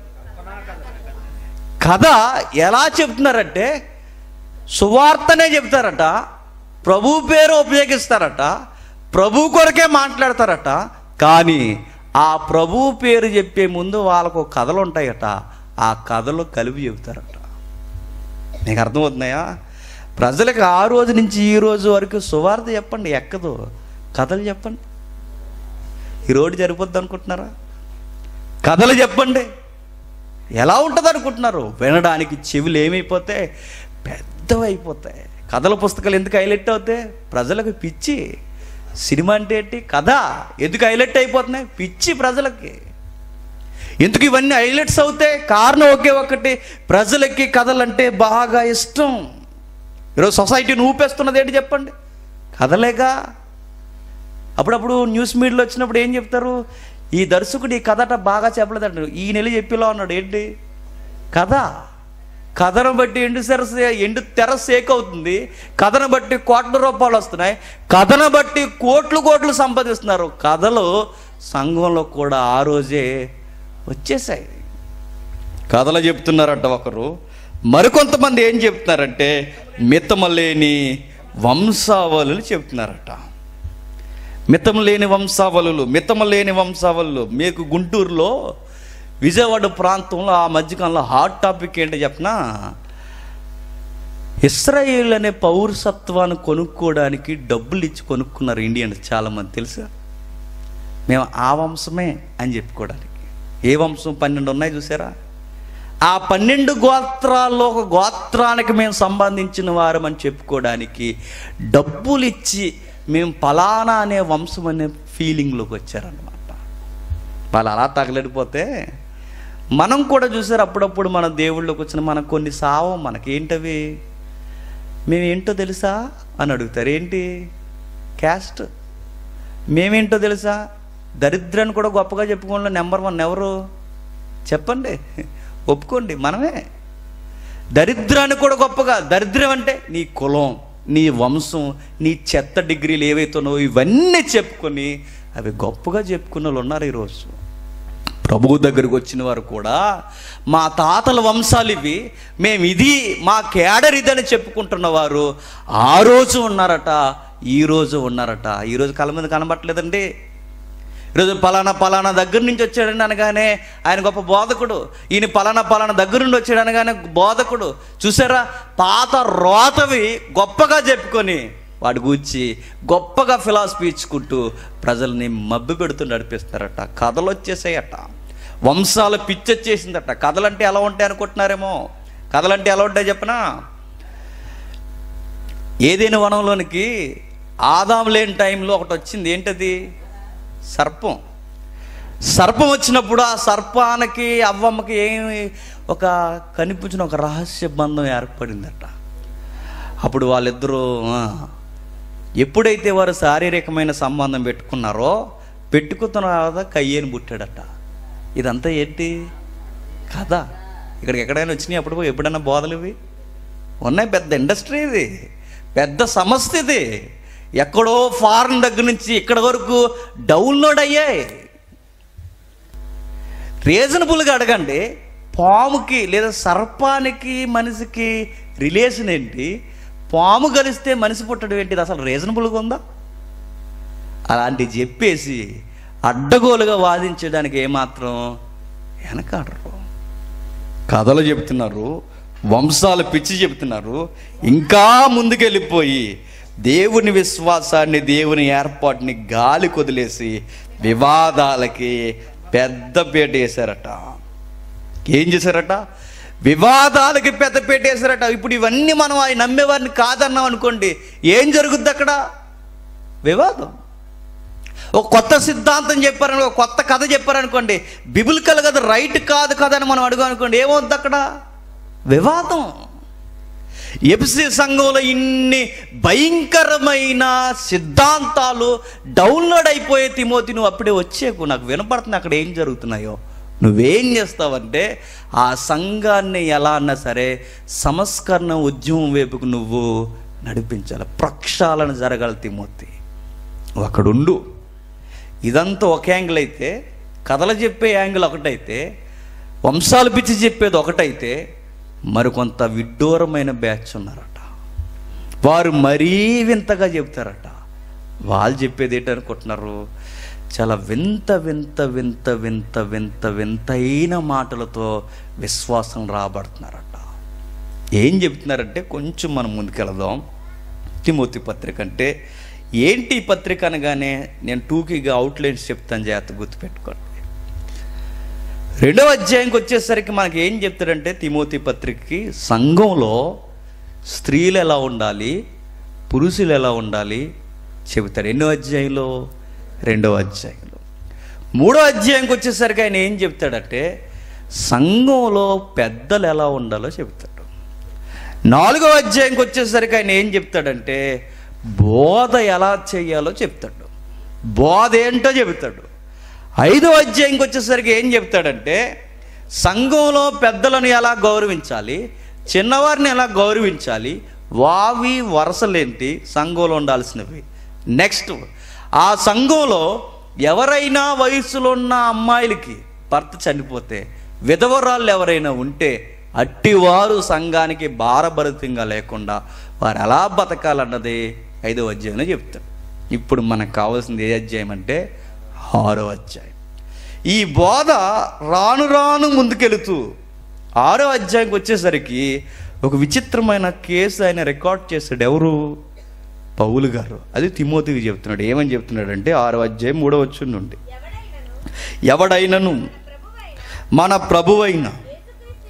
కథ ఎలా చెప్తున్నారంటే సువార్తనే చెప్తారట ప్రభు పేరు ఉపయోగిస్తారట ప్రభు కొరకే మాట్లాడతారట కానీ ఆ ప్రభు పేరు చెప్పే ముందు వాళ్ళకు కథలు ఉంటాయట ఆ కథలు కలిపి చెబుతారట నీకు అర్థమవుతున్నాయా ప్రజలకు ఆ రోజు నుంచి ఈ రోజు వరకు సువార్త చెప్పండి ఎక్కదు కథలు చెప్పండి ఈ రోడ్డు సరిపోద్ది అనుకుంటున్నారా కథలు చెప్పండి ఎలా ఉంటుంది అనుకుంటున్నారు వినడానికి చెవులు ఏమైపోతాయి పెద్దవైపోతాయి కథల పుస్తకాలు ఎందుకు హైలైట్ అవుతాయి ప్రజలకు పిచ్చి సినిమా అంటే ఏంటి కథ ఎందుకు హైలైట్ అయిపోతున్నాయి పిచ్చి ప్రజలకి ఎందుకు ఇవన్నీ హైలైట్స్ అవుతాయి కారణం ఒకే ఒకటి ప్రజలకి కథలంటే బాగా ఇష్టం ఈరోజు సొసైటీని ఊపేస్తున్నది ఏంటి చెప్పండి కథలేగా అప్పుడప్పుడు న్యూస్ మీడియాలో వచ్చినప్పుడు ఏం చెప్తారు ఈ దర్శకుడు ఈ కథట బాగా చెప్పలేదంటారు ఈ నెల చెప్పిలో అన్నాడు ఏంటి కథ కథను బట్టి ఎండు తెర ఎండు తెర సేక్ అవుతుంది కథను బట్టి కోట్ల రూపాయలు వస్తున్నాయి కథను బట్టి కోట్లు కోట్లు సంపాదిస్తున్నారు కథలు సంఘంలో కూడా ఆ రోజే వచ్చేసాయి కథలు చెప్తున్నారట ఒకరు మరికొంతమంది ఏం చెప్తున్నారంటే మితమలేని వంశావళులు చెప్తున్నారట మితం లేని వంశావళులు మితం లేని వంశావళులు మీకు గుంటూరులో విజయవాడ ప్రాంతంలో ఆ మధ్యకాలంలో హాట్ టాపిక్ ఏంటో చెప్పనా ఇస్రాయేల్ అనే పౌరసత్వాన్ని కొనుక్కోవడానికి డబ్బులు ఇచ్చి కొనుక్కున్నారు ఇండియన్స్ చాలామంది తెలుసా మేము ఆ వంశమే అని చెప్పుకోవడానికి ఏ వంశం పన్నెండు ఉన్నాయి చూసారా ఆ పన్నెండు గోత్రాల్లో ఒక గోత్రానికి మేము సంబంధించిన వారమని చెప్పుకోవడానికి డబ్బులు ఇచ్చి మేము పలానా అనే వంశం అనే ఫీలింగ్లోకి వచ్చారనమాట వాళ్ళు అలా తగలడిపోతే మనం కూడా చూసారు అప్పుడప్పుడు మన దేవుళ్ళకి వచ్చిన మనకు కొన్ని సావం మనకేంటవి మేమేంటో తెలుసా అని అడుగుతారు ఏంటి క్యాస్ట్ మేమేంటో తెలుసా దరిద్రాన్ని కూడా గొప్పగా చెప్పుకోవడంలో నెంబర్ వన్ ఎవరు చెప్పండి ఒప్పుకోండి మనమే దరిద్రాన్ని కూడా గొప్పగా దరిద్రం అంటే నీ కులం నీ వంశం నీ చెత్త డిగ్రీలు ఏవైతున్నావో ఇవన్నీ చెప్పుకొని అవి గొప్పగా చెప్పుకున్న వాళ్ళు ఉన్నారు ఈరోజు ప్రభువు దగ్గరికి వచ్చిన వారు కూడా మా తాతల వంశాలు ఇవి మేము ఇది మా కేడర్ ఇదని చెప్పుకుంటున్న వారు ఆ రోజు ఉన్నారట ఈ రోజు ఉన్నారట ఈ రోజు కళ్ళ మీద కనబట్టలేదండి ఈరోజు పలానా పలానా దగ్గర నుంచి వచ్చాడని అనగానే ఆయన గొప్ప బోధకుడు ఈయన పలానా పలానా దగ్గర నుండి వచ్చాడు అనగానే బోధకుడు చూసారా పాత రోతవి గొప్పగా చెప్పుకొని వాడి గూర్చి గొప్పగా ఫిలాసఫీ ఇచ్చుకుంటూ ప్రజల్ని మబ్బి పెడుతూ నడిపిస్తారట కథలు వచ్చేసాయట వంశాల పిచ్చొచ్చేసిందట కథలంటే ఎలా ఉంటాయి అనుకుంటున్నారేమో కథలంటే ఎలా ఉంటాయి చెప్పనా ఏదైనా వనంలోనికి ఆదాం లేని టైంలో ఒకటి వచ్చింది ఏంటది సర్పం సర్పం వచ్చినప్పుడు ఆ సర్పానికి అవ్వమ్మకి ఏమి ఒక కనిపించిన ఒక రహస్య బంధం ఏర్పడిందట అప్పుడు వాళ్ళిద్దరూ ఆ, ఎప్పుడైతే వారు శారీరకమైన సంబంధం పెట్టుకున్నారో పెట్టుకున్న తర్వాత కయ్యేని పుట్టాడట ఇదంతా ఏంటి కథ ఇక్కడికి ఎక్కడైనా వచ్చినాయి అప్పుడు ఎప్పుడైనా బోధలు ఇవి ఉన్నాయి పెద్ద ఇండస్ట్రీ ఇది పెద్ద సమస్య ఇది ఎక్కడో ఫారెన్ దగ్గర నుంచి ఇక్కడ వరకు డౌన్లోడ్ అయ్యాయి రీజనబుల్గా అడగండి పాముకి లేదా సర్పానికి మనిషికి రిలేషన్ ఏంటి పాము కలిస్తే మనిషి పుట్టడం ఏంటి ఇది అసలు రీజనబుల్గా ఉందా అలాంటివి చెప్పేసి అడ్డగోలుగా వాదించడానికి ఏమాత్రం వెనకాడరు కథలు చెప్తున్నారు వంశాలు పిచ్చి చెప్తున్నారు ఇంకా ముందుకెళ్ళిపోయి దేవుని విశ్వాసాన్ని దేవుని ఏర్పాటుని గాలి కొదిలేసి వివాదాలకి పెద్ద పీట వేశారట ఏం చేశారట వివాదాలకి పెద్ద పీట వేశారట ఇప్పుడు ఇవన్నీ మనం ఆయన నమ్మేవారిని కాదన్నాం అనుకోండి ఏం జరుగుద్ది అక్కడ వివాదం ఒక కొత్త సిద్ధాంతం చెప్పారని ఒక కొత్త కథ చెప్పారనుకోండి బిబుల్కల్ కదా రైట్ కాదు కదా అని మనం అడుగు అనుకోండి ఏమవుద్ది అక్కడ వివాదం ఎపిసి సంఘంలో ఇన్ని భయంకరమైన సిద్ధాంతాలు డౌన్లోడ్ అయిపోయే తిమోతి నువ్వు అప్పుడే వచ్చేకు నాకు వినపడుతుంది అక్కడ ఏం జరుగుతున్నాయో నువ్వేం చేస్తావంటే ఆ సంఘాన్ని ఎలా అన్నా సరే సంస్కరణ ఉద్యమం వైపుకు నువ్వు నడిపించాలి ప్రక్షాళన జరగాలి తిమోతి నువ్వు అక్కడుండు ఇదంతా ఒక యాంగిల్ అయితే కథలు చెప్పే యాంగిల్ ఒకటైతే వంశాలు పిచ్చి చెప్పేది ఒకటైతే మరికొంత విడ్డూరమైన బ్యాచ్ ఉన్నారట వారు మరీ వింతగా చెప్తారట వాళ్ళు చెప్పేది ఏంటనుకుంటున్నారు చాలా వింత వింత వింత వింత వింత వింతైన మాటలతో విశ్వాసం రాబడుతున్నారట ఏం చెప్తున్నారంటే కొంచెం మనం ముందుకెళదాం తిమోతి పత్రిక అంటే ఏంటి ఈ పత్రిక అనగానే నేను టూకీగా అవుట్లైన్స్ చెప్తాను జాగ్రత్త గుర్తుపెట్టుకోండి రెండవ అధ్యాయంకి వచ్చేసరికి మనకి ఏం చెప్తాడంటే తిమోతి పత్రికకి సంఘంలో స్త్రీలు ఎలా ఉండాలి పురుషులు ఎలా ఉండాలి చెబుతాడు ఎన్నో అధ్యాయంలో రెండవ అధ్యాయంలో మూడో అధ్యాయంకి వచ్చేసరికి ఆయన ఏం చెప్తాడంటే సంఘంలో పెద్దలు ఎలా ఉండాలో చెబుతాడు నాలుగో అధ్యాయంకి వచ్చేసరికి ఆయన ఏం చెప్తాడంటే బోధ ఎలా చేయాలో చెప్తాడు బోధ ఏంటో చెబుతాడు ఐదో అధ్యాయంకి వచ్చేసరికి ఏం చెప్తాడంటే సంఘంలో పెద్దలను ఎలా గౌరవించాలి చిన్నవారిని ఎలా గౌరవించాలి వావి వరసలేంటి సంఘంలో ఉండాల్సినవి నెక్స్ట్ ఆ సంఘంలో ఎవరైనా వయసులో ఉన్న అమ్మాయిలకి భర్త చనిపోతే విధవరాళ్ళు ఎవరైనా ఉంటే అట్టివారు సంఘానికి భారభరితంగా లేకుండా వారు ఎలా బతకాలన్నది ఐదో అధ్యాయంలో చెప్తాడు ఇప్పుడు మనకు కావాల్సింది ఏ అధ్యాయం అంటే ఆరో అధ్యాయం ఈ బోధ రాను రాను ముందుకెళుతూ ఆరో అధ్యాయంకి వచ్చేసరికి ఒక విచిత్రమైన కేసు ఆయన రికార్డ్ చేశాడు ఎవరు పౌలు గారు అది తిమోతికి చెప్తున్నాడు ఏమని చెప్తున్నాడంటే ఆరో అధ్యాయం మూడో వచ్చి నుండి ఎవడైనను ఎవడైనను ప్రభువైన మన ప్రభువైన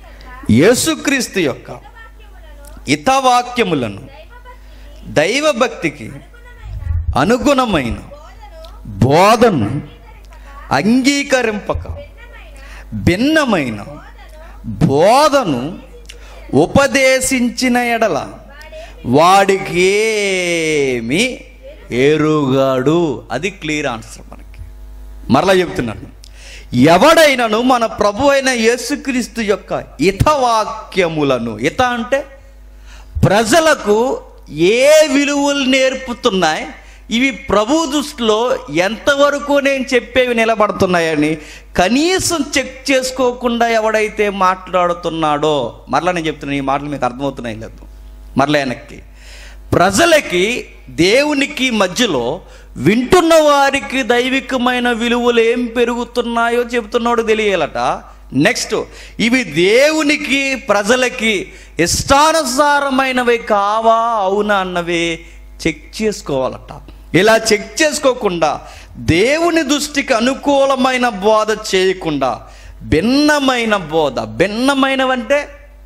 యేసుక్రీస్తు యొక్క హితవాక్యములను దైవభక్తికి అనుగుణమైన బోధను అంగీకరింపక భిన్నమైన బోధను ఉపదేశించిన ఎడల వాడికి ఏమి ఎరుగాడు అది క్లియర్ ఆన్సర్ మనకి మరలా చెప్తున్నాను ఎవడైనను మన ప్రభు అయిన యేసుక్రీస్తు యొక్క హితవాక్యములను హిత అంటే ప్రజలకు ఏ విలువలు నేర్పుతున్నాయి ఇవి ప్రభు దృష్టిలో ఎంతవరకు నేను చెప్పేవి నిలబడుతున్నాయని కనీసం చెక్ చేసుకోకుండా ఎవడైతే మాట్లాడుతున్నాడో మరలా నేను చెప్తున్నాను ఈ మాటలు మీకు అర్థమవుతున్నాయి లేదు మరలా వెనక్కి ప్రజలకి దేవునికి మధ్యలో వింటున్న వారికి దైవికమైన విలువలు ఏం పెరుగుతున్నాయో చెబుతున్నాడు తెలియాలట నెక్స్ట్ ఇవి దేవునికి ప్రజలకి ఇష్టానుసారమైనవి కావా అవునా అన్నవి చెక్ చేసుకోవాలట ఇలా చెక్ చేసుకోకుండా దేవుని దృష్టికి అనుకూలమైన బోధ చేయకుండా భిన్నమైన బోధ భిన్నమైనవంటే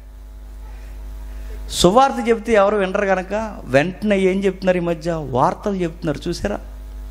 సువార్త చెప్తే ఎవరు వినరు కనుక వెంటనే ఏం చెప్తున్నారు ఈ మధ్య వార్తలు చెప్తున్నారు చూసారా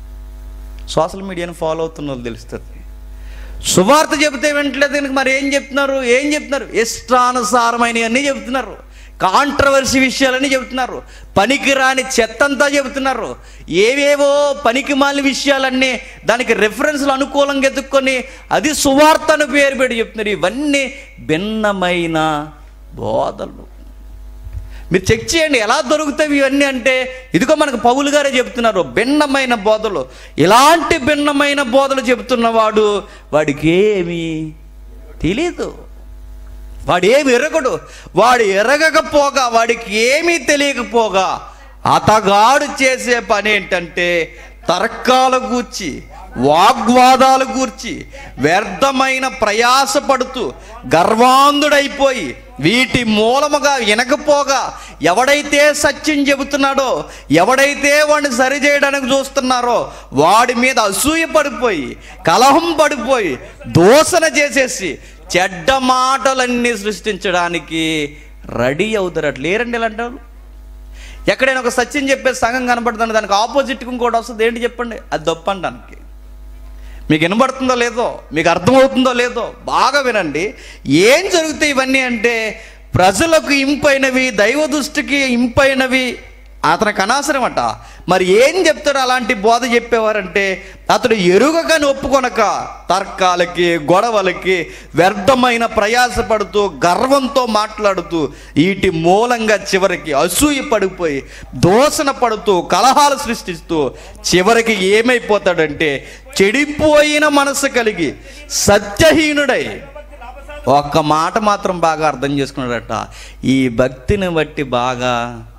సోషల్ మీడియాను ఫాలో అవుతున్న వాళ్ళు తెలుస్తుంది సువార్త చెబితే వింటలేదు కనుక మరి ఏం చెప్తున్నారు ఏం చెప్తున్నారు ఇష్టానుసారమైన అన్నీ చెప్తున్నారు కాంట్రవర్సీ విషయాలన్నీ చెబుతున్నారు పనికిరాని చెత్తంతా చెబుతున్నారు ఏవేవో పనికి మాలిన విషయాలన్నీ దానికి రెఫరెన్స్లు అనుకూలంగా ఎత్తుక్కొని అది సువార్త అని పేరు పెట్టి చెప్తున్నారు ఇవన్నీ భిన్నమైన బోధలు మీరు చెక్ చేయండి ఎలా దొరుకుతాయి ఇవన్నీ అంటే ఇదిగో మనకు పౌలు గారే చెప్తున్నారు భిన్నమైన బోధలు ఇలాంటి భిన్నమైన బోధలు చెబుతున్నవాడు వాడికి ఏమి తెలీదు వాడు ఏమి ఎరగడు వాడు ఎరగకపోగా వాడికి ఏమీ తెలియకపోగా అతగాడు చేసే పని ఏంటంటే తర్కాల గూర్చి వాగ్వాదాలు గూర్చి వ్యర్థమైన ప్రయాసపడుతూ గర్వాంధుడైపోయి వీటి మూలముగా వినకపోగా ఎవడైతే సత్యం చెబుతున్నాడో ఎవడైతే వాడిని సరిచేయడానికి చూస్తున్నారో వాడి మీద అసూయ పడిపోయి కలహం పడిపోయి దోషణ చేసేసి చెడ్డ మాటలన్నీ సృష్టించడానికి రెడీ అవుతారు అట్లా లేరండి ఇలాంటి వాళ్ళు ఎక్కడైనా ఒక సత్యం చెప్పే సంఘం కనబడుతుంది దానికి ఆపోజిట్ ఇంకోటి వస్తుంది ఏంటి చెప్పండి అది దొప్పండానికి మీకు వినబడుతుందో లేదో మీకు అర్థమవుతుందో లేదో బాగా వినండి ఏం జరుగుతాయి ఇవన్నీ అంటే ప్రజలకు ఇంపైనవి దైవ దృష్టికి ఇంపైనవి అతనికి అనవసరమట మరి ఏం చెప్తాడు అలాంటి బోధ చెప్పేవారంటే అతడు ఎరుగగాని ఒప్పుకొనక తర్కాలకి గొడవలకి వ్యర్థమైన ప్రయాసపడుతూ గర్వంతో మాట్లాడుతూ వీటి మూలంగా చివరికి అసూయ పడిపోయి దోషణ పడుతూ కలహాలు సృష్టిస్తూ చివరికి ఏమైపోతాడంటే చెడిపోయిన మనసు కలిగి సత్యహీనుడై ఒక్క మాట మాత్రం బాగా అర్థం చేసుకున్నాడట ఈ భక్తిని బట్టి బాగా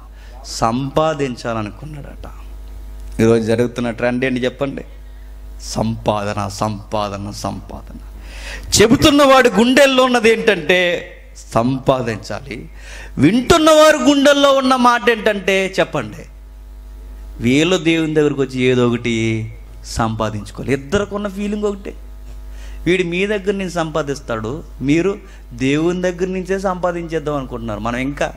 సంపాదించాలనుకున్నాడట ఈరోజు జరుగుతున్న ట్రెండ్ ఏంటి చెప్పండి సంపాదన సంపాదన సంపాదన చెబుతున్నవాడి గుండెల్లో ఉన్నది ఏంటంటే సంపాదించాలి వింటున్నవారు గుండెల్లో ఉన్న మాట ఏంటంటే చెప్పండి వీళ్ళు దేవుని దగ్గరికి వచ్చి ఏదో ఒకటి సంపాదించుకోవాలి ఇద్దరికి ఉన్న ఫీలింగ్ ఒకటే వీడు మీ దగ్గర నుంచి సంపాదిస్తాడు మీరు దేవుని దగ్గర నుంచే సంపాదించేద్దాం అనుకుంటున్నారు మనం ఇంకా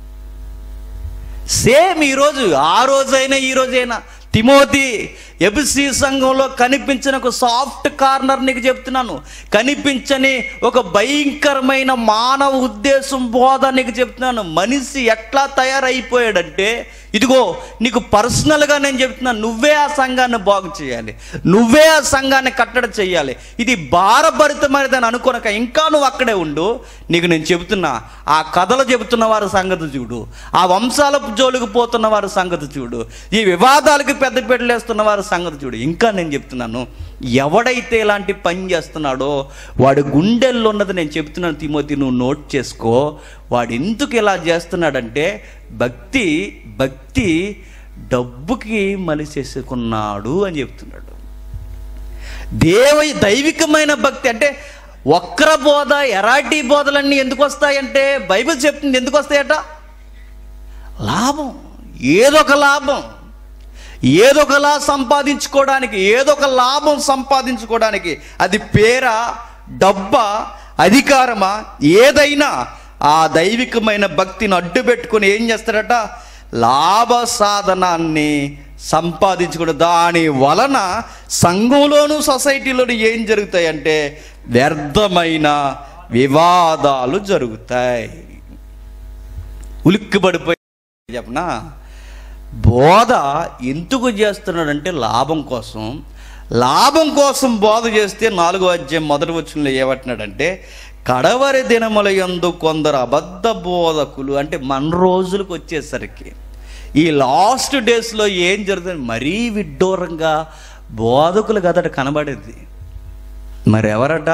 సేమ్ ఈరోజు ఆ రోజైనా ఈ రోజైనా తిమోతి ఎబిసి సంఘంలో కనిపించిన ఒక సాఫ్ట్ కార్నర్ నీకు చెప్తున్నాను కనిపించని ఒక భయంకరమైన మానవ ఉద్దేశం బోధ నీకు చెప్తున్నాను మనిషి ఎట్లా తయారైపోయాడంటే ఇదిగో నీకు పర్సనల్గా నేను చెప్తున్నాను నువ్వే ఆ సంఘాన్ని బాగు చేయాలి నువ్వే ఆ సంఘాన్ని కట్టడి చేయాలి ఇది భారభరితమైనదని అనుకోనక ఇంకా నువ్వు అక్కడే ఉండు నీకు నేను చెబుతున్నా ఆ కథలు చెబుతున్న వారి సంగతి చూడు ఆ వంశాలకు జోలికి పోతున్న వారి సంగతి చూడు ఈ వివాదాలకి పెద్ద వేస్తున్న వారి సంగతి చూడు ఇంకా నేను చెప్తున్నాను ఎవడైతే ఇలాంటి పని చేస్తున్నాడో వాడి గుండెల్లో ఉన్నది నేను చెప్తున్నాను తిమోతి నువ్వు నోట్ చేసుకో వాడు ఎందుకు ఇలా చేస్తున్నాడంటే భక్తి భక్తి డబ్బుకి మలిసేసుకున్నాడు అని చెప్తున్నాడు దేవ దైవికమైన భక్తి అంటే వక్ర బోధ ఎరాటి బోధలన్నీ ఎందుకు వస్తాయంటే బైబిల్ చెప్తుంది ఎందుకు వస్తాయట లాభం ఏదొక లాభం ఏదొకలా సంపాదించుకోవడానికి ఏదొక లాభం సంపాదించుకోవడానికి అది పేర డబ్బా అధికారమా ఏదైనా ఆ దైవికమైన భక్తిని అడ్డు పెట్టుకుని ఏం చేస్తాడట లాభ సాధనాన్ని సంపాదించుకుని దాని వలన సంఘంలోను సొసైటీలోను ఏం జరుగుతాయంటే వ్యర్థమైన వివాదాలు జరుగుతాయి ఉలిక్కిపడిపోయి చెప్పనా బోధ ఎందుకు చేస్తున్నాడంటే లాభం కోసం లాభం కోసం బోధ చేస్తే నాలుగో అధ్యాయం మొదటి వచ్చిన ఏమంటున్నాడంటే కడవరి దినముల యందు కొందరు అబద్ధ బోధకులు అంటే మన రోజులకు వచ్చేసరికి ఈ లాస్ట్ డేస్లో ఏం జరుగుతుంది మరీ విడ్డూరంగా బోధకులు కదట కనబడేది మరి ఎవరట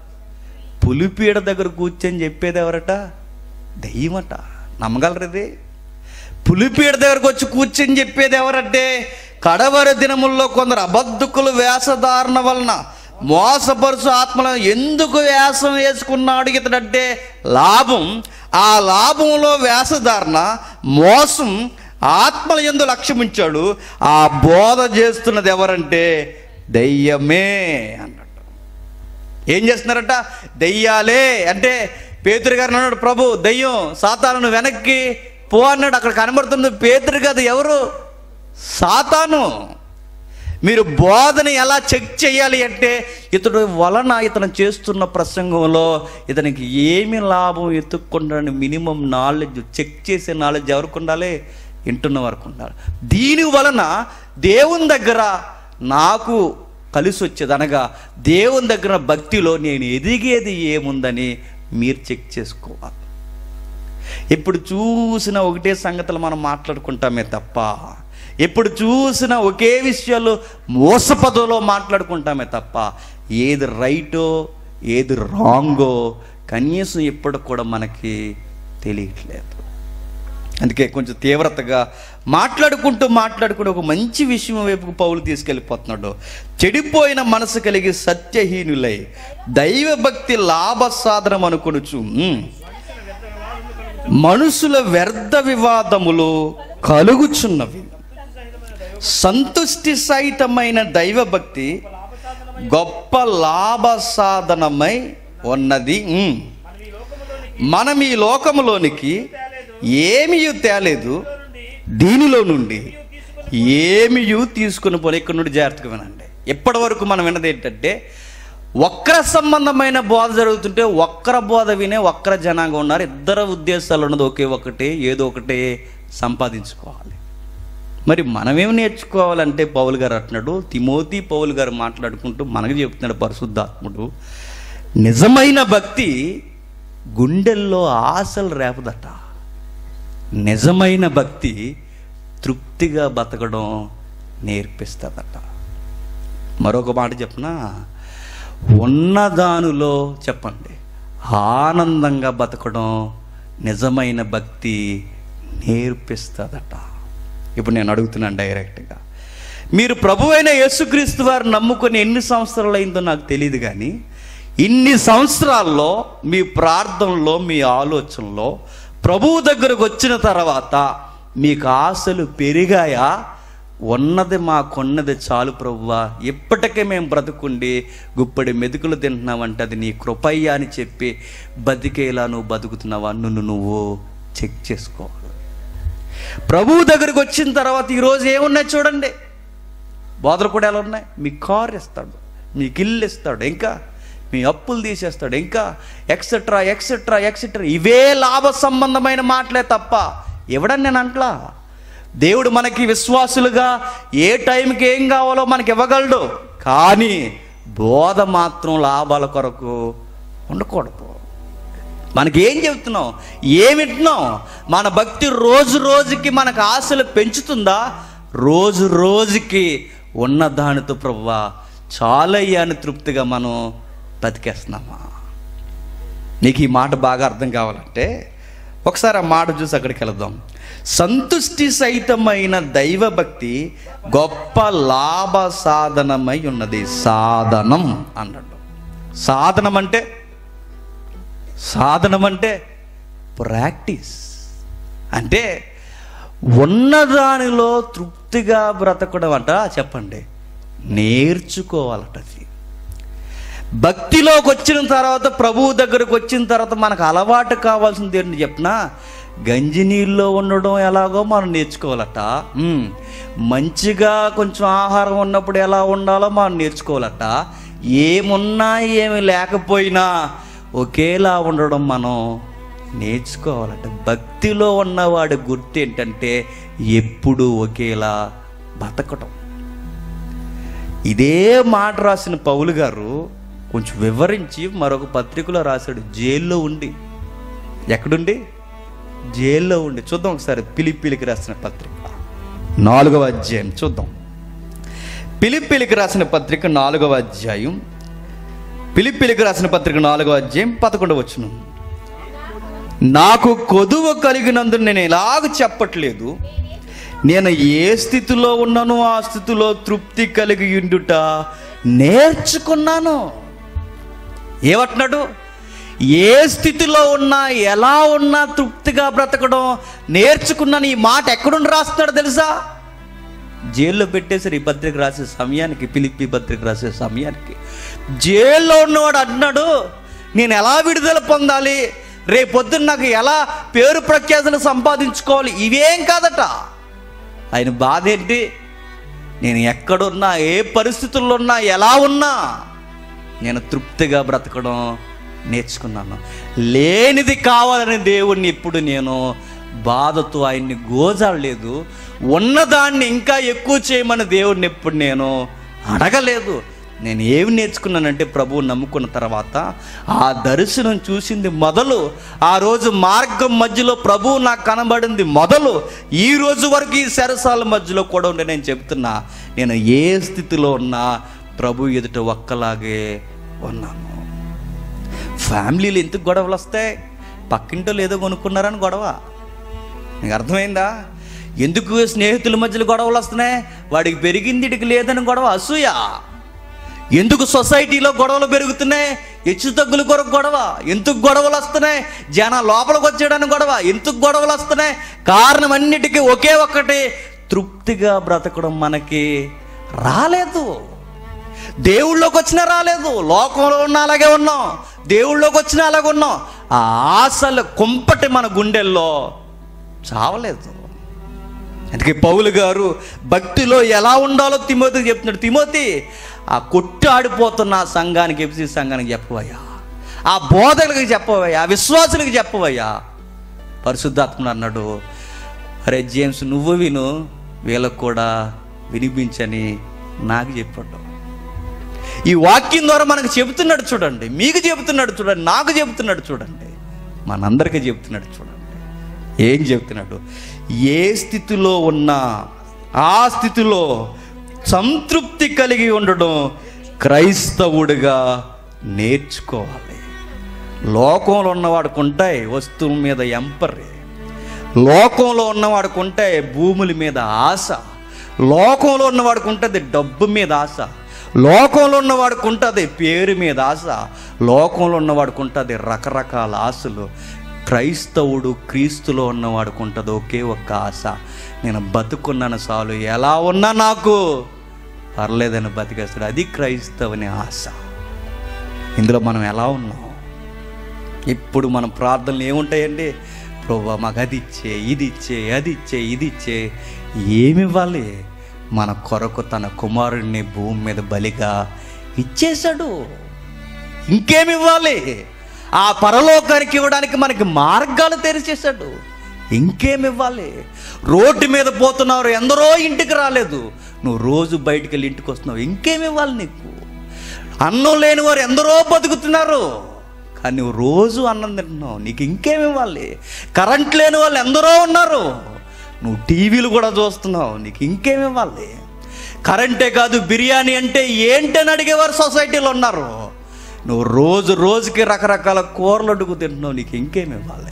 పులిపీడ దగ్గర కూర్చొని చెప్పేది ఎవరట దెయ్యమట నమ్మగలరది పులిపీడ దగ్గరకు వచ్చి కూర్చొని చెప్పేది ఎవరంటే కడవరి దినముల్లో కొందరు అబద్ధకులు వేషధారణ వలన మోసపరుచు ఆత్మల ఎందుకు వేషం వేసుకున్నాడు ఇతడంటే లాభం ఆ లాభంలో వేషధారణ మోసం ఆత్మల ఎందు లక్ష్యమించాడు ఆ బోధ చేస్తున్నది ఎవరంటే దెయ్యమే అన్నాడు ఏం చేస్తున్నారట దెయ్యాలే అంటే పేతురు గారు అన్నాడు ప్రభు దెయ్యం సాతాను వెనక్కి పో అన్నాడు అక్కడ కనబడుతుంది పేతురు కాదు ఎవరు సాతాను మీరు బోధన ఎలా చెక్ చేయాలి అంటే ఇతడు వలన ఇతను చేస్తున్న ప్రసంగంలో ఇతనికి ఏమి లాభం ఎత్తుక్కుంటాడని మినిమం నాలెడ్జ్ చెక్ చేసే నాలెడ్జ్ ఎవరికి ఉండాలి వింటున్న వరకు ఉండాలి దీని వలన దేవుని దగ్గర నాకు కలిసి వచ్చేది అనగా దేవుని దగ్గర భక్తిలో నేను ఎదిగేది ఏముందని మీరు చెక్ చేసుకోవాలి ఎప్పుడు చూసినా ఒకటే సంగతులు మనం మాట్లాడుకుంటామే తప్ప ఎప్పుడు చూసినా ఒకే విషయాలు మోసపదలో మాట్లాడుకుంటామే తప్ప ఏది రైటో ఏది రాంగో కనీసం ఎప్పుడు కూడా మనకి తెలియట్లేదు అందుకే కొంచెం తీవ్రతగా మాట్లాడుకుంటూ మాట్లాడుకుంటూ ఒక మంచి విషయం వైపుకు పౌలు తీసుకెళ్ళిపోతున్నాడు చెడిపోయిన మనసు కలిగి సత్యహీనులై దైవభక్తి లాభ సాధనం అనుకొనుచు ఉమ్. మనుషుల వ్యర్థ వివాదములు కలుగుచున్నవి సంతుష్టి సహితమైన దైవభక్తి గొప్ప లాభ సాధనమై ఉన్నది ఉమ్. మనం ఈ లోకములోనికి ఏమీ తేలేదు దీనిలో నుండి ఏమియు తీసుకుని పోలే ఇక్కడ నుండి జాగ్రత్తగా వినండి ఎప్పటి వరకు మనం విన్నది ఏంటంటే వక్ర సంబంధమైన బోధ జరుగుతుంటే వక్ర బోధ వినే వక్ర జనాంగం ఉన్నారు ఇద్దరు ఉద్దేశాలు ఉన్నది ఒకే ఒకటే ఏదో ఒకటే సంపాదించుకోవాలి మరి మనమేం నేర్చుకోవాలంటే పౌలు గారు అంటున్నాడు తిమోతి పౌలు గారు మాట్లాడుకుంటూ మనకు చెప్తున్నాడు పరిశుద్ధాత్ముడు నిజమైన భక్తి గుండెల్లో ఆశలు రేపదట నిజమైన భక్తి తృప్తిగా బతకడం నేర్పిస్తుందట మరొక మాట చెప్పనా ఉన్నదానులో చెప్పండి ఆనందంగా బతకడం నిజమైన భక్తి నేర్పిస్తుందట ఇప్పుడు నేను అడుగుతున్నాను డైరెక్ట్గా మీరు ప్రభు అయిన యేసుక్రీస్తు వారు నమ్ముకొని ఎన్ని సంవత్సరాలు అయిందో నాకు తెలియదు కానీ ఇన్ని సంవత్సరాల్లో మీ ప్రార్థనలో మీ ఆలోచనలో ప్రభువు దగ్గరకు వచ్చిన తర్వాత మీకు ఆశలు పెరిగాయా ఉన్నది మాకున్నది చాలు ప్రభువా ఇప్పటికే మేము బ్రతుకుండి గుప్పడి మెతుకులు తింటున్నావంటే అది నీ కృపయ్య అని చెప్పి బతికేలా నువ్వు బతుకుతున్నావా నిన్ను నువ్వు చెక్ చేసుకోవాలి ప్రభువు దగ్గరికి వచ్చిన తర్వాత ఈరోజు ఏమున్నాయి చూడండి బోధలు కూడా ఎలా ఉన్నాయి మీ కార్ ఇస్తాడు మీకు ఇల్లు ఇస్తాడు ఇంకా మీ అప్పులు తీసేస్తాడు ఇంకా ఎక్సెట్రా ఎక్సెట్రా ఎక్సెట్రా ఇవే లాభ సంబంధమైన మాటలే తప్ప ఇవ్వడని నేను అంట్లా దేవుడు మనకి విశ్వాసులుగా ఏ టైంకి ఏం కావాలో మనకి ఇవ్వగలడు కానీ బోధ మాత్రం లాభాల కొరకు ఉండకూడదు మనకి ఏం చెప్తున్నాం ఏం వింటున్నాం మన భక్తి రోజు రోజుకి మనకు ఆశలు పెంచుతుందా రోజు రోజుకి ఉన్న దానితో ప్రవ్వా చాలయ్యా అని తృప్తిగా మనం బతికేస్తున్నామా నీకు ఈ మాట బాగా అర్థం కావాలంటే ఒకసారి ఆ మాట చూసి అక్కడికి వెళదాం సంతుష్టి సహితమైన దైవభక్తి గొప్ప లాభ సాధనమై ఉన్నది సాధనం అన్నాడు సాధనం అంటే సాధనం అంటే ప్రాక్టీస్ అంటే ఉన్నదానిలో తృప్తిగా బ్రతకడం అంట చెప్పండి నేర్చుకోవాలట అది భక్తిలోకి వచ్చిన తర్వాత ప్రభువు దగ్గరకు వచ్చిన తర్వాత మనకు అలవాటు కావాల్సింది ఏంటి చెప్పిన గంజి నీళ్ళలో ఉండడం ఎలాగో మనం నేర్చుకోవాలట ఉమ్, మంచిగా కొంచెం ఆహారం ఉన్నప్పుడు ఎలా ఉండాలో మనం నేర్చుకోవాలట ఏమున్నా ఏమి లేకపోయినా ఒకేలా ఉండడం మనం నేర్చుకోవాలట భక్తిలో ఉన్నవాడి గుర్తు ఏంటంటే ఎప్పుడు ఒకేలా బతకటం ఇదే మాట రాసిన పౌలు గారు కొంచెం వివరించి మరొక పత్రికలో రాశాడు జైల్లో ఉండి ఎక్కడుండి జైల్లో ఉండి చూద్దాం ఒకసారి పిలిపిలికి రాసిన పత్రిక నాలుగవ అధ్యాయం చూద్దాం పిలిపిలికి రాసిన పత్రిక నాలుగవ అధ్యాయం పిలిపిలికి రాసిన పత్రిక నాలుగవ అధ్యాయం పదకొండవ వచ్చును నాకు కొదువ కలిగినందుకు నేను ఎలాగ చెప్పట్లేదు నేను ఏ స్థితిలో ఉన్నానో ఆ స్థితిలో తృప్తి కలిగి ఉండుట నేర్చుకున్నాను ఏమంటున్నాడు ఏ స్థితిలో ఉన్నా ఎలా ఉన్నా తృప్తిగా బ్రతకడం నేర్చుకున్నాను ఈ మాట ఎక్కడుండి రాస్తున్నాడు తెలుసా జైల్లో పెట్టేసారు ఈ పత్రిక రాసే సమయానికి పిలిపి పత్రిక రాసే సమయానికి జైల్లో ఉన్నవాడు అంటున్నాడు నేను ఎలా విడుదల పొందాలి రేపొద్దున నాకు ఎలా పేరు ప్రఖ్యాతులు సంపాదించుకోవాలి ఇవేం కాదట ఆయన బాధ ఏంటి నేను ఎక్కడున్నా ఏ పరిస్థితుల్లో ఉన్నా ఎలా ఉన్నా నేను తృప్తిగా బ్రతకడం నేర్చుకున్నాను లేనిది కావాలని దేవుణ్ణి ఇప్పుడు నేను బాధతో ఆయన్ని గోజాడలేదు ఉన్నదాన్ని ఇంకా ఎక్కువ చేయమని దేవుడిని ఎప్పుడు నేను అడగలేదు నేను ఏమి నేర్చుకున్నానంటే ప్రభువు నమ్ముకున్న తర్వాత ఆ దర్శనం చూసింది మొదలు ఆ రోజు మార్గం మధ్యలో ప్రభువు నాకు కనబడింది మొదలు ఈ రోజు వరకు ఈ సరసాల మధ్యలో కూడా ఉండి నేను చెప్తున్నా నేను ఏ స్థితిలో ఉన్నా ప్రభు ఎదుట ఒక్కలాగే ఉన్నాను ఫ్యామిలీలు ఎందుకు గొడవలు వస్తాయి పక్కింటోళ్ళు ఏదో కొనుక్కున్నారని గొడవ నీకు అర్థమైందా ఎందుకు స్నేహితుల మధ్యలో గొడవలు వస్తున్నాయి వాడికి పెరిగింది ఇడికి లేదని గొడవ అసూయ ఎందుకు సొసైటీలో గొడవలు పెరుగుతున్నాయి హెచ్చు తగ్గుల కొరకు గొడవ ఎందుకు గొడవలు వస్తున్నాయి జన లోపలికి వచ్చేయడానికి గొడవ ఎందుకు గొడవలు వస్తున్నాయి కారణం అన్నిటికీ ఒకే ఒక్కటి తృప్తిగా బ్రతకడం మనకి రాలేదు దేవుళ్ళలోకి వచ్చినా రాలేదు లోకంలో ఉన్న అలాగే ఉన్నాం దేవుళ్ళలోకి వచ్చినా అలాగే ఉన్నాం ఆ ఆశలు కుంపటి మన గుండెల్లో చావలేదు అందుకే పౌలు గారు భక్తిలో ఎలా ఉండాలో తిమోతికి చెప్తున్నాడు తిమోతి ఆ కొట్టు ఆడిపోతున్న ఆ సంఘానికి ఎఫ్సి సంఘానికి చెప్పవయ్యా ఆ బోధకులకి చెప్పవయ్యా ఆ విశ్వాసులకి చెప్పవయ్యా పరిశుద్ధాత్ముడు అన్నాడు అరే జేమ్స్ నువ్వు విను వీళ్ళకు కూడా వినిపించని నాకు చెప్పాడు ఈ వాక్యం ద్వారా మనకు చెబుతున్నాడు చూడండి మీకు చెబుతున్నాడు చూడండి నాకు చెబుతున్నాడు చూడండి మనందరికీ చెబుతున్నాడు చూడండి ఏం చెబుతున్నాడు ఏ స్థితిలో ఉన్నా ఆ స్థితిలో సంతృప్తి కలిగి ఉండడం క్రైస్తవుడిగా నేర్చుకోవాలి లోకంలో ఉన్నవాడికి ఉంటాయి వస్తువుల మీద ఎంపరి లోకంలో ఉన్నవాడికి ఉంటాయి భూముల మీద ఆశ లోకంలో ఉన్నవాడికి ఉంటుంది డబ్బు మీద ఆశ లోకంలో ఉన్నవాడికి ఉంటుంది పేరు మీద ఆశ లోకంలో ఉన్నవాడికి ఉంటుంది రకరకాల ఆశలు క్రైస్తవుడు క్రీస్తులో ఉన్నవాడికి ఉంటుంది ఒకే ఒక్క ఆశ నేను బతుకున్నాను చాలు ఎలా ఉన్నా నాకు పర్లేదని బతికేస్తాడు అది క్రైస్తవుని ఆశ ఇందులో మనం ఎలా ఉన్నాం ఇప్పుడు మన ప్రార్థనలు ఏముంటాయండి ప్రభా మాకు అది ఇచ్చే ఇది ఇచ్చే అది ఇచ్చే ఇది ఇచ్చే ఏమి ఇవ్వాలి మన కొరకు తన కుమారుడిని భూమి మీద బలిగా ఇచ్చేశాడు ఇంకేమి ఇవ్వాలి ఆ పరలోకానికి ఇవ్వడానికి మనకి మార్గాలు తెరిచేశాడు ఇంకేమి ఇవ్వాలి రోడ్డు మీద పోతున్నారు ఎందరో ఇంటికి రాలేదు నువ్వు రోజు బయటికి వెళ్ళి ఇంటికి వస్తున్నావు ఇంకేమి ఇవ్వాలి నీకు అన్నం లేని వారు ఎందరో బతుకుతున్నారు కానీ నువ్వు రోజు అన్నం తింటున్నావు నీకు ఇంకేమి ఇవ్వాలి కరెంట్ లేని వాళ్ళు ఎందరో ఉన్నారు నువ్వు టీవీలు కూడా చూస్తున్నావు నీకు ఇంకేమి ఇవ్వాలి కరెంటే కాదు బిర్యానీ అంటే ఏంటని అడిగేవారు సొసైటీలో ఉన్నారు నువ్వు రోజు రోజుకి రకరకాల కూరలు అడుగు తింటున్నావు నీకు ఇంకేమి ఇవ్వాలి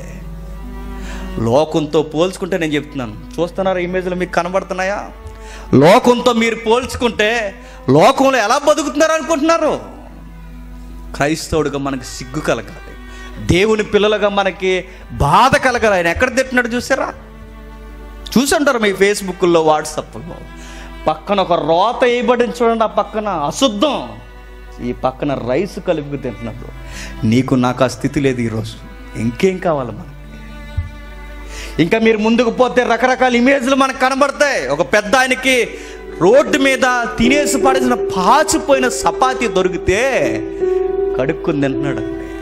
లోకంతో పోల్చుకుంటే నేను చెప్తున్నాను చూస్తున్నారా ఇమేజ్లు మీకు కనబడుతున్నాయా లోకంతో మీరు పోల్చుకుంటే లోకంలో ఎలా బతుకుతున్నారు అనుకుంటున్నారు క్రైస్తవుడిగా మనకి సిగ్గు కలగాలి దేవుని పిల్లలుగా మనకి బాధ కలగాలి ఆయన ఎక్కడ తిట్టినాడు చూసారా చూసుంటారు మీ ఫేస్బుక్లో వాట్సాప్లో పక్కన ఒక రోత వేయబడింది చూడండి ఆ పక్కన అశుద్ధం ఈ పక్కన రైస్ కలిపి తింటున్నప్పుడు నీకు నాకు ఆ స్థితి లేదు ఈరోజు ఇంకేం కావాలి మనకి ఇంకా మీరు ముందుకు పోతే రకరకాల ఇమేజ్లు మనకు కనబడతాయి ఒక పెద్ద ఆయనకి రోడ్డు మీద తినేసి పడేసిన పాచిపోయిన చపాతీ దొరికితే కడుక్కుని తింటున్నాడు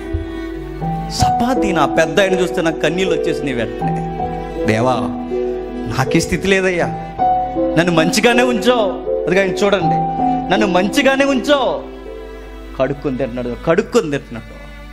చపాతీ నా పెద్ద ఆయన చూస్తే నాకు కన్నీళ్ళు వచ్చేసినాయి వెంటనే దేవా నాకు ఈ స్థితి లేదయ్యా నన్ను మంచిగానే ఉంచో అది ఆయన చూడండి నన్ను మంచిగానే ఉంచో కడుక్కొని తింటున్నాడు కడుక్కొని తింటున్నాడు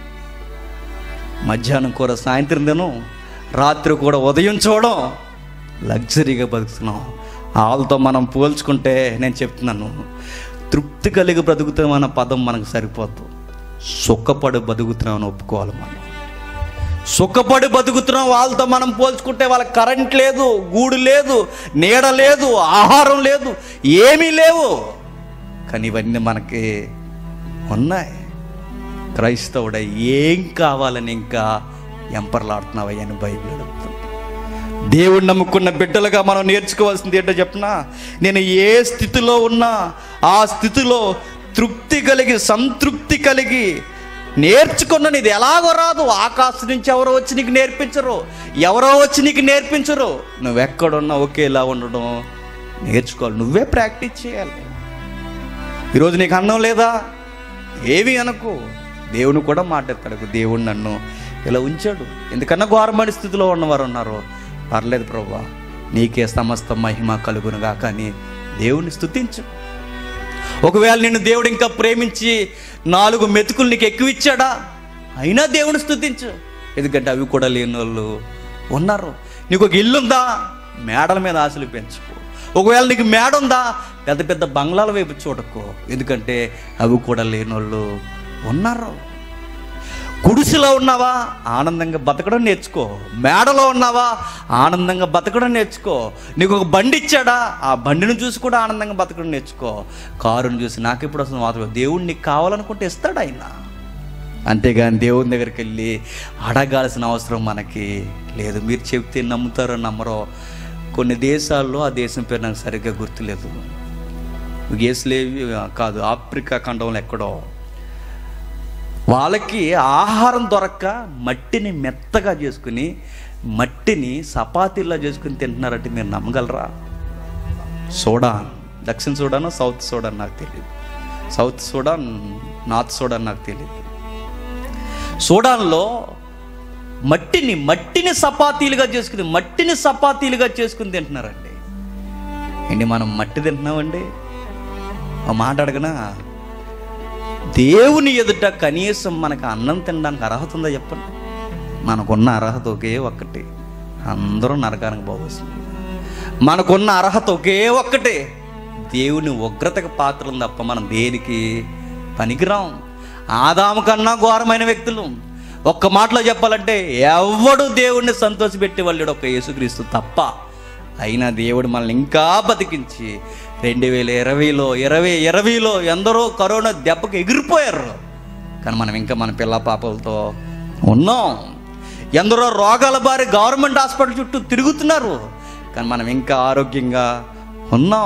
మధ్యాహ్నం కూర సాయంత్రం తినం రాత్రి కూడా ఉదయం చూడడం లగ్జరీగా బతుకుతున్నాం వాళ్ళతో మనం పోల్చుకుంటే నేను చెప్తున్నాను తృప్తి కలిగి బ్రతుకుతాం అన్న పదం మనకు సరిపోదు సుఖపడి బతుకుతున్నామని ఒప్పుకోవాలి మనం సుఖపడి బతుకుతున్నాం వాళ్ళతో మనం పోల్చుకుంటే వాళ్ళకి కరెంట్ లేదు గూడు లేదు నీడ లేదు ఆహారం లేదు ఏమీ లేవు కానీ ఇవన్నీ మనకి ఉన్నాయి క్రైస్తవుడ ఏం కావాలని ఇంకా ఎంపర్లాడుతున్నావయ్యా అని బైబిల్ అడుగుతుంది దేవుడు నమ్ముకున్న బిడ్డలుగా మనం నేర్చుకోవాల్సింది ఏంటో చెప్పనా నేను ఏ స్థితిలో ఉన్నా ఆ స్థితిలో తృప్తి కలిగి సంతృప్తి కలిగి నేర్చుకున్నాను ఇది ఎలాగో రాదు ఆకాశం నుంచి ఎవరో వచ్చి నీకు నేర్పించరు ఎవరో వచ్చి నీకు నేర్పించరు నువ్వెక్కడున్నా ఒకేలా ఉండడం నేర్చుకోవాలి నువ్వే ప్రాక్టీస్ చేయాలి ఈరోజు నీకు అన్నం లేదా ఏమి అనకు దేవుని కూడా మాట్లాడతాడు దేవుడు నన్ను ఇలా ఉంచాడు ఎందుకన్నా ఘోరమైన స్థితిలో ఉన్నవారు ఉన్నారు పర్లేదు ప్రభా నీకే సమస్త మహిమ కలుగునుగా కానీ దేవుని స్తుతించు ఒకవేళ నిన్ను దేవుడు ఇంకా ప్రేమించి నాలుగు మెతుకులు నీకు ఎక్కువ ఇచ్చాడా అయినా దేవుని స్తుతించు ఎందుకంటే అవి కూడా లేని వాళ్ళు ఉన్నారు నీకు ఒక ఇల్లు ఉందా మేడల మీద ఆశలు పెంచుకో ఒకవేళ నీకు మేడ ఉందా పెద్ద పెద్ద బంగ్లాల వైపు చూడకు ఎందుకంటే అవి కూడా లేని వాళ్ళు ఉన్నారు గుడిసెలో ఉన్నావా ఆనందంగా బతకడం నేర్చుకో మేడలో ఉన్నావా ఆనందంగా బతకడం నేర్చుకో నీకు ఒక బండి ఇచ్చాడా ఆ బండిని చూసి కూడా ఆనందంగా బతకడం నేర్చుకో కారుని చూసి నాకు ఎప్పుడు వస్తుంది మాత్రం దేవుడు నీకు కావాలనుకుంటే ఇస్తాడు ఆయన అంతేగాని దేవుని దగ్గరికి వెళ్ళి అడగాల్సిన అవసరం మనకి లేదు మీరు చెప్తే నమ్ముతారో నమ్మరో కొన్ని దేశాల్లో ఆ దేశం పేరు నాకు సరిగ్గా గుర్తులేదు గేసులేవి కాదు ఆఫ్రికా ఖండంలో ఎక్కడో వాళ్ళకి ఆహారం దొరక్క మట్టిని మెత్తగా చేసుకుని మట్టిని చపాతీలా చేసుకుని తింటున్నారంటే మీరు నమ్మగలరా సోడాన్ దక్షిణ సూడాన్ సౌత్ సూడాన్ నాకు తెలియదు సౌత్ సూడాన్ నార్త్ సూడాన్ నాకు తెలియదు సూడాన్లో మట్టిని మట్టిని చపాతీలుగా చేసుకుని మట్టిని చపాతీలుగా చేసుకుని తింటున్నారండి ఏంటి మనం మట్టి తింటున్నామండి ఆ మాట అడగనా దేవుని ఎదుట కనీసం మనకు అన్నం తినడానికి అర్హత ఉందా చెప్పండి మనకున్న అర్హత ఒకే ఒక్కటి అందరూ నరకానికి పోవలసింది మనకున్న అర్హత ఒకే ఒక్కటే దేవుని ఉగ్రతకు పాత్రలు తప్ప మనం దేనికి పనికిరాం ఆదాము కన్నా ఘోరమైన వ్యక్తులు ఒక్క మాటలో చెప్పాలంటే ఎవడు దేవుణ్ణి సంతోషపెట్టే వాళ్ళు ఒక యేసుక్రీస్తు తప్ప అయినా దేవుడు మనల్ని ఇంకా బతికించి రెండు వేల ఇరవైలో ఇరవై ఇరవైలో ఎందరో కరోనా దెబ్బకి ఎగిరిపోయారు కానీ మనం ఇంకా మన పిల్ల పాపలతో ఉన్నాం ఎందరో రోగాల బారి గవర్నమెంట్ హాస్పిటల్ చుట్టూ తిరుగుతున్నారు కానీ మనం ఇంకా ఆరోగ్యంగా ఉన్నాం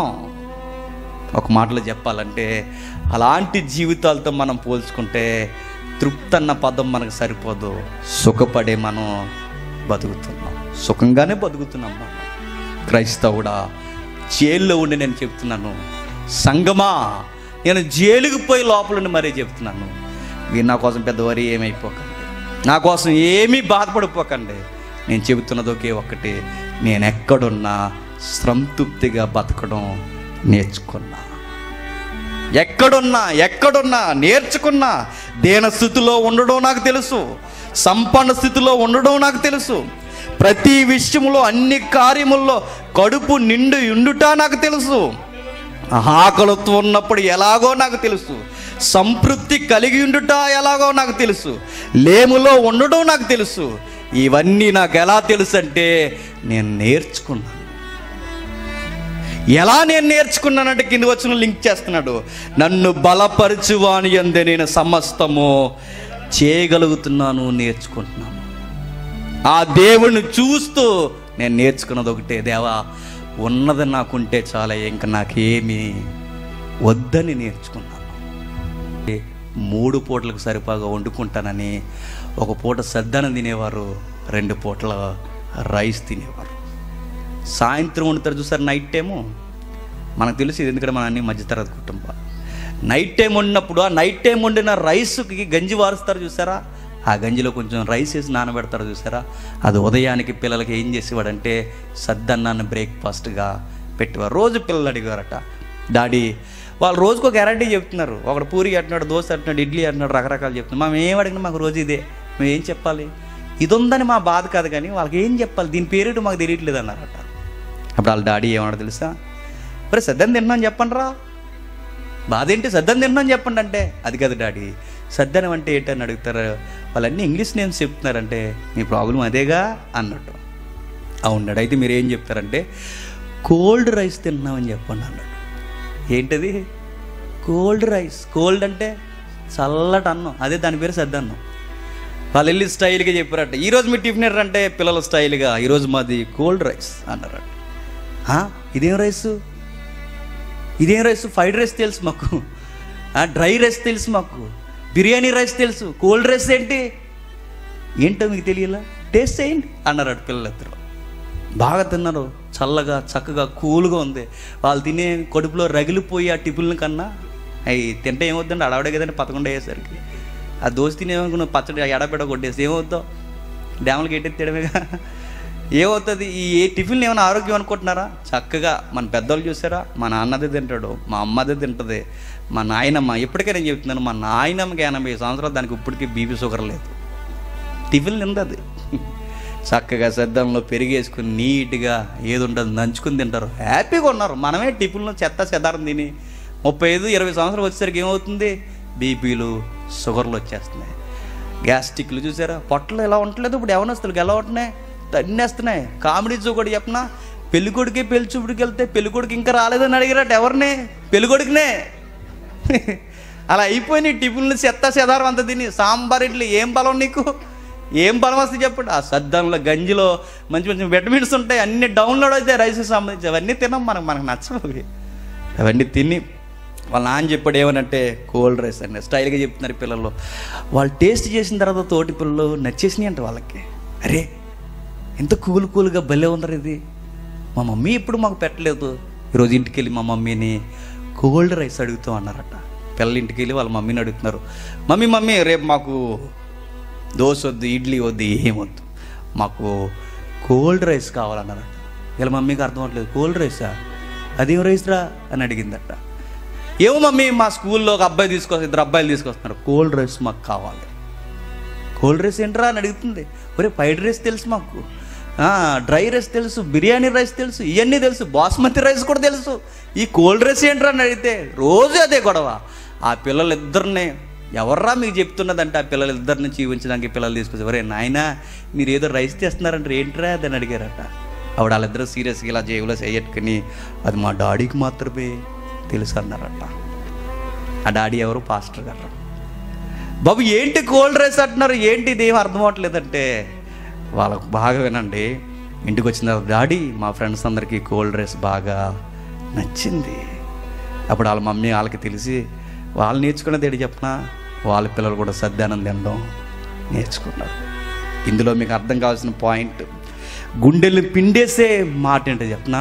ఒక మాటలో చెప్పాలంటే అలాంటి జీవితాలతో మనం పోల్చుకుంటే తృప్తి అన్న పదం మనకు సరిపోదు సుఖపడే మనం బతుకుతున్నాం సుఖంగానే బతుకుతున్నాం మనం క్రైస్తవుడా జైల్లో ఉండి నేను చెప్తున్నాను సంగమా నేను జైలుకి పోయి లోపల ఉండి మరీ చెప్తున్నాను మీరు నా కోసం పెద్ద వరి ఏమైపోకండి నా కోసం ఏమీ బాధపడిపోకండి నేను చెబుతున్నది ఒకే ఒక్కటి నేను ఎక్కడున్నా సంతృప్తిగా బతకడం నేర్చుకున్నా ఎక్కడున్నా ఎక్కడున్నా నేర్చుకున్నా దేన స్థితిలో ఉండడం నాకు తెలుసు సంపన్న స్థితిలో ఉండడం నాకు తెలుసు ప్రతి విషయంలో అన్ని కార్యముల్లో కడుపు నిండు ఉండుట నాకు తెలుసు ఆకలితో ఉన్నప్పుడు ఎలాగో నాకు తెలుసు సంతృప్తి కలిగి ఉండుట ఎలాగో నాకు తెలుసు లేములో ఉండడం నాకు తెలుసు ఇవన్నీ నాకు ఎలా తెలుసు అంటే నేను నేర్చుకున్నాను ఎలా నేను నేర్చుకున్నానంటే కింద వచ్చిన లింక్ చేస్తున్నాడు నన్ను బలపరచువాని అందే నేను సమస్తము చేయగలుగుతున్నాను నేర్చుకుంటున్నాను ఆ దేవుణ్ణి చూస్తూ నేను నేర్చుకున్నది ఒకటే దేవా ఉన్నది నాకుంటే చాలా ఇంకా నాకేమీ వద్దని నేర్చుకున్నాను మూడు పూటలకు సరిపాగా వండుకుంటానని ఒక పూట సద్దనం తినేవారు రెండు పూటల రైస్ తినేవారు సాయంత్రం వండుతారు చూసారు నైట్ టైము మనకు తెలుసు ఇది ఎందుకంటే మన అన్ని మధ్యతరగతి కుటుంబాలు నైట్ టైం వండినప్పుడు ఆ నైట్ టైం వండిన రైస్కి గంజి వారుస్తారు చూసారా ఆ గంజిలో కొంచెం రైస్ వేసి నానబెడతారు చూసారా అది ఉదయానికి పిల్లలకి ఏం చేసేవాడంటే సద్దన్నాన్ని బ్రేక్ఫాస్ట్గా పెట్టేవారు రోజు పిల్లలు అడిగారట డాడీ వాళ్ళు రోజుకు ఒక గ్యారంటీ చెప్తున్నారు ఒకడు పూరి అంటున్నాడు దోశ అంటున్నాడు ఇడ్లీ అంటున్నాడు రకరకాలు చెప్తున్నారు మేము ఏం అడిగినా మాకు రోజు ఇదే మేము ఏం చెప్పాలి ఇది ఉందని మా బాధ కాదు కానీ వాళ్ళకి ఏం చెప్పాలి దీని పేరేంటో మాకు తెలియట్లేదు అన్నారట అప్పుడు వాళ్ళ డాడీ ఏమన్నా తెలుసా మరి సద్దం తిన్నాను చెప్పండి రా బాధ ఏంటి సద్దం తిన్నాను చెప్పండి అంటే అది కదా డాడీ సద్దనం అంటే ఏంటని అడుగుతారు వాళ్ళన్నీ ఇంగ్లీష్ నేమ్స్ చెప్తున్నారంటే మీ ప్రాబ్లం అదేగా అన్నట్టు అవునాడు అయితే మీరు ఏం చెప్తారంటే కోల్డ్ రైస్ తిన్నామని చెప్పండి అన్నాడు ఏంటది కోల్డ్ రైస్ కోల్డ్ అంటే చల్లటి అన్నం అదే దాని పేరు సద్దన్నం వాళ్ళు వెళ్ళి స్టైల్గా చెప్పారట ఈరోజు మీ టిఫిన్ అంటే పిల్లల స్టైల్గా ఈరోజు మాది కోల్డ్ రైస్ అన్నారట "ఆ, ఇదేం రైసు ఇదేం రైస్ ఫ్రైడ్ రైస్ తెలుసు మాకు ఆ, డ్రై రైస్ తెలుసు మాకు బిర్యానీ రైస్ తెలుసు కోల్డ్ రైస్ ఏంటి ఏంటో మీకు తెలియలా టేస్ట్ చేయండి అన్నారు అటు పిల్లలిద్దరు బాగా తిన్నారు చల్లగా చక్కగా కూల్గా ఉంది వాళ్ళు తినే కడుపులో రగిలిపోయి ఆ టిఫిన్ల కన్నా అవి తింటే ఏమవుతుందండి అడవడే కదండి పదకొండు అయ్యేసరికి ఆ దోశ తినేమనుకున్న పచ్చడి ఎడపెడ కొట్టేసి ఏమవుతావు డ్యాములకి ఎట్టెత్తడమేగా ఏమవుతుంది ఈ ఏ టిఫిన్లు ఏమైనా ఆరోగ్యం అనుకుంటున్నారా చక్కగా మన పెద్దోళ్ళు చూసారా మా నాన్నదే తింటాడు మా అమ్మదే తింటుంది మా నాయనమ్మ ఇప్పటికే నేను చెప్తున్నాను మా నాయనమ్మకి ఎనభై సంవత్సరాలు దానికి ఇప్పటికీ బీపీ షుగర్ లేదు టిఫిన్ తిందది చక్కగా సద్దంలో పెరిగేసుకుని నీట్గా ఏది ఉండదు నంచుకుని తింటారు హ్యాపీగా ఉన్నారు మనమే టిఫిన్లో చెత్త చెదారం తిని ముప్పై ఐదు ఇరవై సంవత్సరాలు వచ్చేసరికి ఏమవుతుంది బీపీలు షుగర్లు వచ్చేస్తున్నాయి గ్యాస్ట్రిక్లు చూసారా పొట్టలు ఎలా ఉండట్లేదు ఇప్పుడు ఎవరినొస్తులు ఎలా ఉంటున్నాయి తన్నేస్తున్నాయి కామెడీ చూకొడి చెప్పనా పెళ్ళికొడికి పెళ్లి చూపుడికి వెళ్తే పెళ్ళికొడికి ఇంకా రాలేదని అడిగారట ఎవరిని పెళ్ళికొడికినే అలా అయిపోయినాయి టిఫిన్లు చెత్త చెదారం అంత తిని సాంబార్ ఇడ్లీ ఏం బలం నీకు ఏం బలం వస్తుంది చెప్పండి ఆ సద్దంలో గంజిలో మంచి మంచి విటమిన్స్ ఉంటాయి అన్ని డౌన్లోడ్ అవుతాయి రైస్కి సంబంధించి అవన్నీ తినం మనకు మనకు నచ్చవు అవి అవన్నీ తిని వాళ్ళ నాన్న చెప్పాడు ఏమనంటే కోల్డ్ రైస్ అండి స్టైల్గా చెప్తున్నారు పిల్లలు వాళ్ళు టేస్ట్ చేసిన తర్వాత తోటి పిల్లలు నచ్చేసినాయి అంట వాళ్ళకి అరే ఎంత కూల్ కూల్గా భలే ఉన్నారు ఇది మా మమ్మీ ఎప్పుడు మాకు పెట్టలేదు ఈరోజు ఇంటికి వెళ్ళి మా మమ్మీని కోల్డ్ రైస్ అడుగుతాం అన్నారట పిల్లల ఇంటికి వెళ్ళి వాళ్ళ మమ్మీని అడుగుతున్నారు మమ్మీ మమ్మీ రేపు మాకు దోశ వద్దు ఇడ్లీ వద్దు ఏమొద్దు మాకు కోల్డ్ రైస్ కావాలన్నారట వీళ్ళ మమ్మీకి అర్థం అవ్వట్లేదు కోల్డ్ రైసా అదేం రైస్ రా అని అడిగిందట ఏమో మమ్మీ మా స్కూల్లో ఒక అబ్బాయి తీసుకొస్తారు ఇద్దరు అబ్బాయిలు తీసుకొస్తున్నారు కోల్డ్ రైస్ మాకు కావాలి కోల్డ్ రైస్ ఏంట్రా అని అడుగుతుంది ఒరే ఫ్రైడ్ రైస్ తెలుసు మాకు ఆ, డ్రై రైస్ తెలుసు బిర్యానీ రైస్ తెలుసు ఇవన్నీ తెలుసు బాస్మతి రైస్ కూడా తెలుసు ఈ కోల్డ్ రైస్ ఏంట్రా అని అడిగితే రోజు అదే గొడవ ఆ పిల్లలిద్దరిని ఎవర్రా మీకు చెప్తున్నదంటే ఆ పిల్లలిద్దరిని జీవించడానికి పిల్లలు తీసుకొచ్చి ఒరే నాయనా మీరు ఏదో రైస్ తెస్తున్నారంటే ఏంట్రా అని అడిగారట ఆవిడ వాళ్ళిద్దరూ సీరియస్గా ఇలా జేబులో చేయట్టుకుని అది మా డాడీకి మాత్రమే తెలుసు అన్నారట ఆ డాడీ ఎవరు పాస్టర్ గారు బాబు ఏంటి కోల్డ్ రైస్ అంటున్నారు ఏంటి ఇది ఏం అర్థం అవ్వట్లేదంటే వాళ్ళకు బాగా వినండి ఇంటికి వచ్చిన తర్వాత డాడీ మా ఫ్రెండ్స్ అందరికీ కోల్డ్ రైస్ బాగా నచ్చింది అప్పుడు వాళ్ళ మమ్మీ వాళ్ళకి తెలిసి వాళ్ళు నేర్చుకున్నది ఏంటి చెప్పనా వాళ్ళ పిల్లలు కూడా సద్దానం తినడం నేర్చుకున్నారు ఇందులో మీకు అర్థం కావాల్సిన పాయింట్ గుండెలు పిండేసే మాట ఏంటో చెప్పనా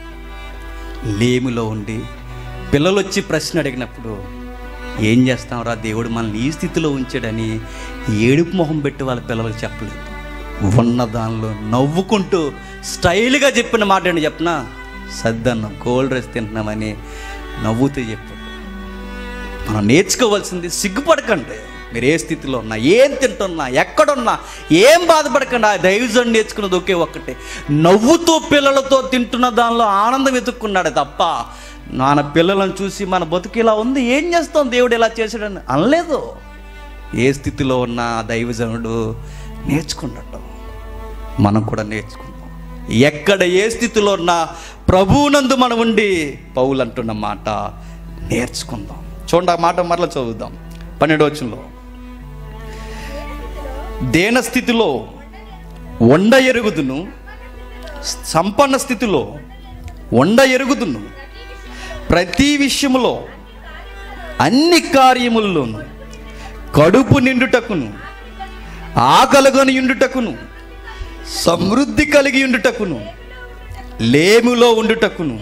లేమిలో ఉండి పిల్లలు వచ్చి ప్రశ్న అడిగినప్పుడు ఏం చేస్తాంరా దేవుడు మనల్ని ఈ స్థితిలో ఉంచాడని ఏడుపు మొహం పెట్టి వాళ్ళ పిల్లలకు చెప్పలేదు ఉన్న దానిలో నవ్వుకుంటూ స్టైల్గా చెప్పిన మాట ఏంటి చెప్పనా సద్దన్నం కోల్డ్ రైస్ తింటున్నామని నవ్వుతూ చెప్పాడు మనం నేర్చుకోవాల్సింది సిగ్గుపడకండి మీరు ఏ స్థితిలో ఉన్నా ఏం తింటున్నా ఎక్కడున్నా ఏం బాధపడకండి ఆ దైవజన్ నేర్చుకున్నది ఒకే ఒక్కటే నవ్వుతూ పిల్లలతో తింటున్న దానిలో ఆనందం వెతుక్కున్నాడు తప్ప నాన్న పిల్లలను చూసి మన బతుకు ఇలా ఉంది ఏం చేస్తాం దేవుడు ఇలా చేశాడని అనలేదు ఏ స్థితిలో ఉన్న ఆ దైవజనుడు నేర్చుకున్నట్టు మనం కూడా నేర్చుకుందాం ఎక్కడ ఏ స్థితిలో ఉన్నా ప్రభువునందు మనం ఉండి పౌలు అంటున్న మాట నేర్చుకుందాం చూడండి ఆ మాట మరలా చదువుదాం పన్నెండు వచ్చంలో దేన స్థితిలో వండ ఎరుగుదును సంపన్న స్థితిలో వండ ఎరుగుదును ప్రతి విషయములో అన్ని కార్యముల్లోనూ కడుపు నిండుటకును ఆకలిగొని ఉండుటకును సమృద్ధి కలిగి ఉండుటకును లేములో ఉండుటకును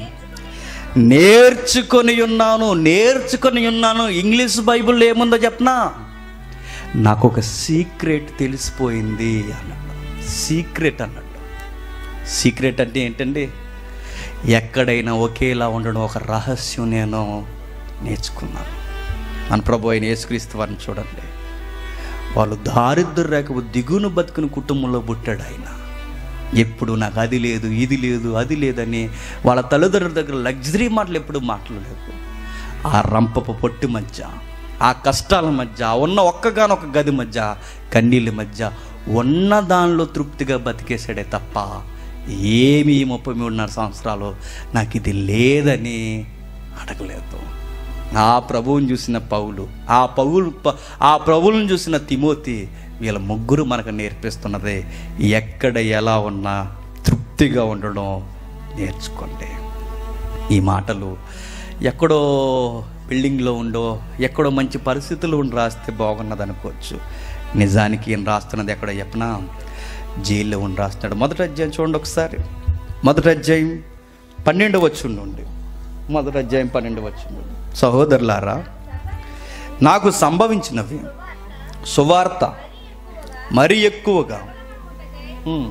నేర్చుకొని ఉన్నాను నేర్చుకొని ఉన్నాను ఇంగ్లీష్ బైబిల్ ఏముందో చెప్పనా నాకు ఒక సీక్రెట్ తెలిసిపోయింది అన్నాడు సీక్రెట్ అన్నాడు సీక్రెట్ అంటే ఏంటండి ఎక్కడైనా ఒకేలా ఉండడం ఒక రహస్యం నేను నేర్చుకున్నాను మన ప్రభు అయిన యేసుక్రీస్తు వారిని చూడండి వాళ్ళు దారిద్ర రేఖ దిగును బతుకుని కుటుంబంలో పుట్టాడు ఆయన ఎప్పుడు నాకు అది లేదు ఇది లేదు అది లేదని వాళ్ళ తల్లిదండ్రుల దగ్గర లగ్జరీ మాటలు ఎప్పుడు మాట్లాడలేదు ఆ రంపపు పొట్టి మధ్య ఆ కష్టాల మధ్య ఉన్న ఒక్కగానొక్క గది మధ్య కన్నీళ్ళ మధ్య ఉన్న దానిలో తృప్తిగా బతికేసాడే తప్ప ఏమీ ముప్పై మూడున్నర సంవత్సరాలు నాకు ఇది లేదని అడగలేదు ఆ ప్రభువుని చూసిన పౌలు ఆ పౌలు ప- ఆ ప్రభువులను చూసిన తిమోతి వీళ్ళ ముగ్గురు మనకు నేర్పిస్తున్నది ఎక్కడ ఎలా ఉన్నా తృప్తిగా ఉండడం నేర్చుకోండి ఈ మాటలు ఎక్కడో బిల్డింగ్లో ఉండో ఎక్కడో మంచి పరిస్థితులు ఉండి రాస్తే బాగున్నది అనుకోవచ్చు నిజానికి ఈయన రాస్తున్నది ఎక్కడో చెప్పనా జైల్లో ఉండి రాస్తున్నాడు మొదటి అధ్యాయం చూడండి ఒకసారి మొదటి అధ్యాయం పన్నెండు వచ్చి ఉండి మొదటి అధ్యాయం పన్నెండు వచ్చి సహోదరులారా నాకు సంభవించినవి సువార్త మరి ఎక్కువగా ఉమ్,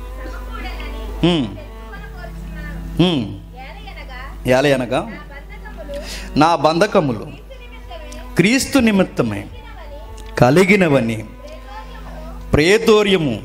ఉమ్, ఉమ్. ఎలా అనగా నా బంధకములు క్రీస్తు నిమిత్తమే కలిగినవని ప్రేతోర్యము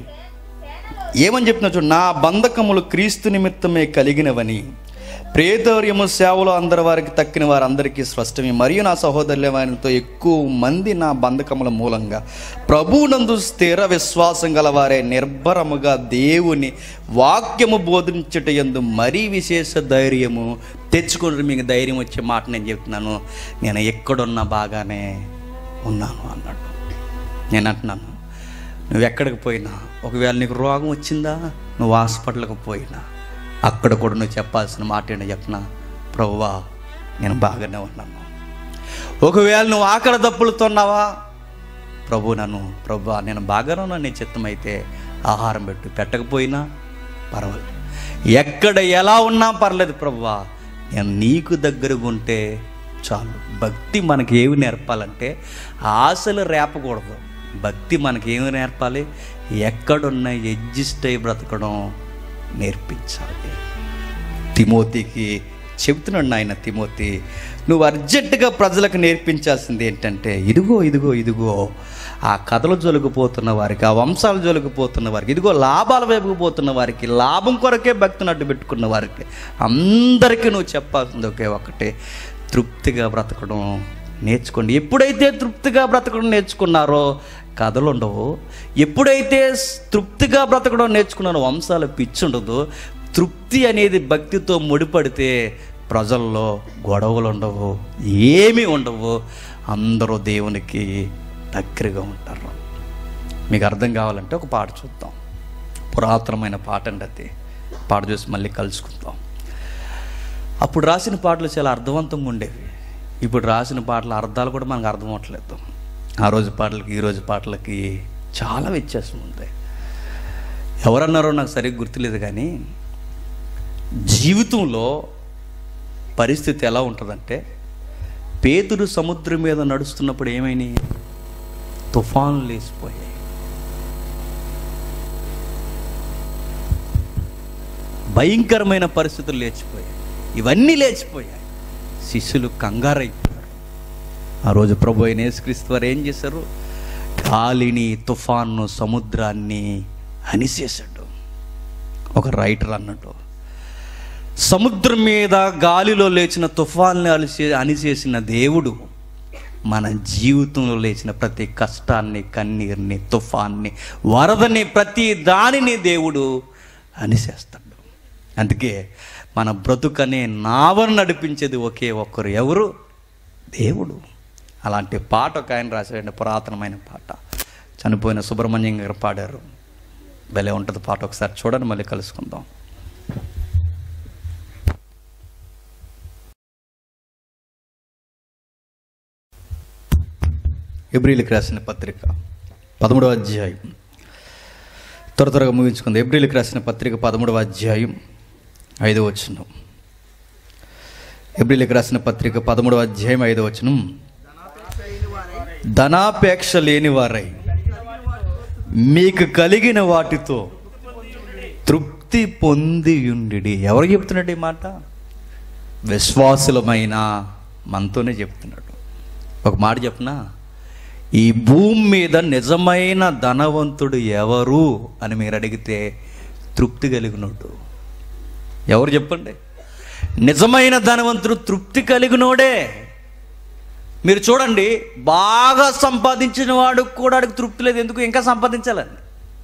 ఏమని చెప్తున్నా చూడు నా బంధకములు క్రీస్తు నిమిత్తమే కలిగినవని ప్రేతోర్యము సేవలో అందరి వారికి తక్కిన వారందరికీ స్పష్టమే మరియు నా సహోదరులతో ఎక్కువ మంది నా బంధకముల మూలంగా ప్రభువునందు స్థిర విశ్వాసం గలవారే నిర్భరముగా దేవుని వాక్యము బోధించుట యందు మరీ విశేష ధైర్యము తెచ్చుకుంటే మీకు ధైర్యం వచ్చే మాట నేను చెప్తున్నాను నేను ఎక్కడున్నా బాగానే ఉన్నాను అన్నాడు నేను అంటున్నాను నువ్వు ఎక్కడికి పోయినా ఒకవేళ నీకు రోగం వచ్చిందా నువ్వు హాస్పిటల్కి పోయినా అక్కడ కూడా నువ్వు చెప్పాల్సిన మాట ఏంటో చెప్పనా ప్రభువా నేను బాగానే ఉన్నాను ఒకవేళ నువ్వు ఆకలి దప్పులుతున్నావా ప్రభు నన్ను ప్రభు నేను బాగానే ఉన్నాను నీ చిత్తం అయితే ఆహారం పెట్టు పెట్టకపోయినా పర్వాలేదు ఎక్కడ ఎలా ఉన్నా పర్లేదు ప్రభువా నేను నీకు దగ్గరగా ఉంటే చాలు భక్తి మనకి ఏమి నేర్పాలంటే ఆశలు రేపకూడదు భక్తి మనకి ఏమి నేర్పాలి ఎక్కడున్నా అడ్జస్ట్ అయి బ్రతకడం నేర్పించాలి తిమోతికి చెబుతున్నాడు ఆయన తిమోతి నువ్వు అర్జెంటుగా ప్రజలకు నేర్పించాల్సింది ఏంటంటే ఇదిగో ఇదిగో ఇదిగో ఆ కథలు జొలిగిపోతున్న వారికి ఆ వంశాలు జొలిగిపోతున్న వారికి ఇదిగో లాభాల వైపుకు పోతున్న వారికి లాభం కొరకే భక్తిని అడ్డు పెట్టుకున్న వారికి అందరికీ నువ్వు చెప్పాల్సింది ఒకే ఒకటే తృప్తిగా బ్రతకడం నేర్చుకోండి ఎప్పుడైతే తృప్తిగా బ్రతకడం నేర్చుకున్నారో కథలు ఉండవు ఎప్పుడైతే స్- తృప్తిగా బ్రతకడం నేర్చుకున్నారో వంశాల పిచ్చి ఉండదు తృప్తి అనేది భక్తితో ముడిపడితే ప్రజల్లో గొడవలు ఉండవు ఏమీ ఉండవు అందరూ దేవునికి దగ్గరగా ఉంటారు మీకు అర్థం కావాలంటే ఒక పాట చూద్దాం పురాతనమైన పాట అండి అది పాట చూసి మళ్ళీ కలుసుకుందాం అప్పుడు రాసిన పాటలు చాలా అర్థవంతంగా ఉండేవి ఇప్పుడు రాసిన పాటల అర్థాలు కూడా మనకు అర్థం అవ్వట్లేదు ఆ రోజు పాటలకి ఈ రోజు పాటలకి చాలా వ్యత్యాసం ఉంది ఎవరన్నారో నాకు సరిగ్గా గుర్తులేదు కానీ జీవితంలో పరిస్థితి ఎలా ఉంటుందంటే పేతురు సముద్రం మీద నడుస్తున్నప్పుడు ఏమైనాయి తుఫాన్లు లేచిపోయాయి భయంకరమైన పరిస్థితులు లేచిపోయాయి ఇవన్నీ లేచిపోయాయి శిష్యులు కంగారైపోయారు ఆ రోజు ప్రభు అయిన యేసుక్రీస్తు వారు ఏం చేశారు గాలిని తుఫాన్ను సముద్రాన్ని అనిసేశాడు ఒక రైటర్ అన్నట్టు సముద్రం మీద గాలిలో లేచిన తుఫాన్ని అలిసే అనిచేసిన దేవుడు మన జీవితంలో లేచిన ప్రతి కష్టాన్ని కన్నీరుని తుఫాన్ని వరదని ప్రతి దానిని దేవుడు అనిసేస్తాడు అందుకే మన బ్రతుకనే నావను నడిపించేది ఒకే ఒక్కరు ఎవరు దేవుడు అలాంటి పాట ఒక ఆయన రాశాడండి పురాతనమైన పాట చనిపోయిన సుబ్రహ్మణ్యం గారు పాడారు భలే ఉంటుంది పాట ఒకసారి చూడండి మళ్ళీ కలుసుకుందాం ఎబ్రిల్కి రాసిన పత్రిక పదమూడవ అధ్యాయం త్వర త్వరగా ముగించుకుంది ఎబ్రిల్కి రాసిన పత్రిక పదమూడవ అధ్యాయం ఐదవ వచనం ఎబ్రిల్కి రాసిన పత్రిక పదమూడవ అధ్యాయం ఐదవ వచనం ధనాపేక్ష లేని వారై మీకు కలిగిన వాటితో తృప్తి పొందియుండి ఎవరు చెప్తున్నాడు ఈ మాట విశ్వాసులమైన మనతోనే చెప్తున్నాడు ఒక మాట చెప్పనా ఈ భూమి మీద నిజమైన ధనవంతుడు ఎవరు అని మీరు అడిగితే తృప్తి కలిగినోడు ఎవరు చెప్పండి నిజమైన ధనవంతుడు తృప్తి కలిగినోడే మీరు చూడండి బాగా సంపాదించిన వాడు కూడా వాడికి తృప్తి లేదు ఎందుకు ఇంకా సంపాదించాలని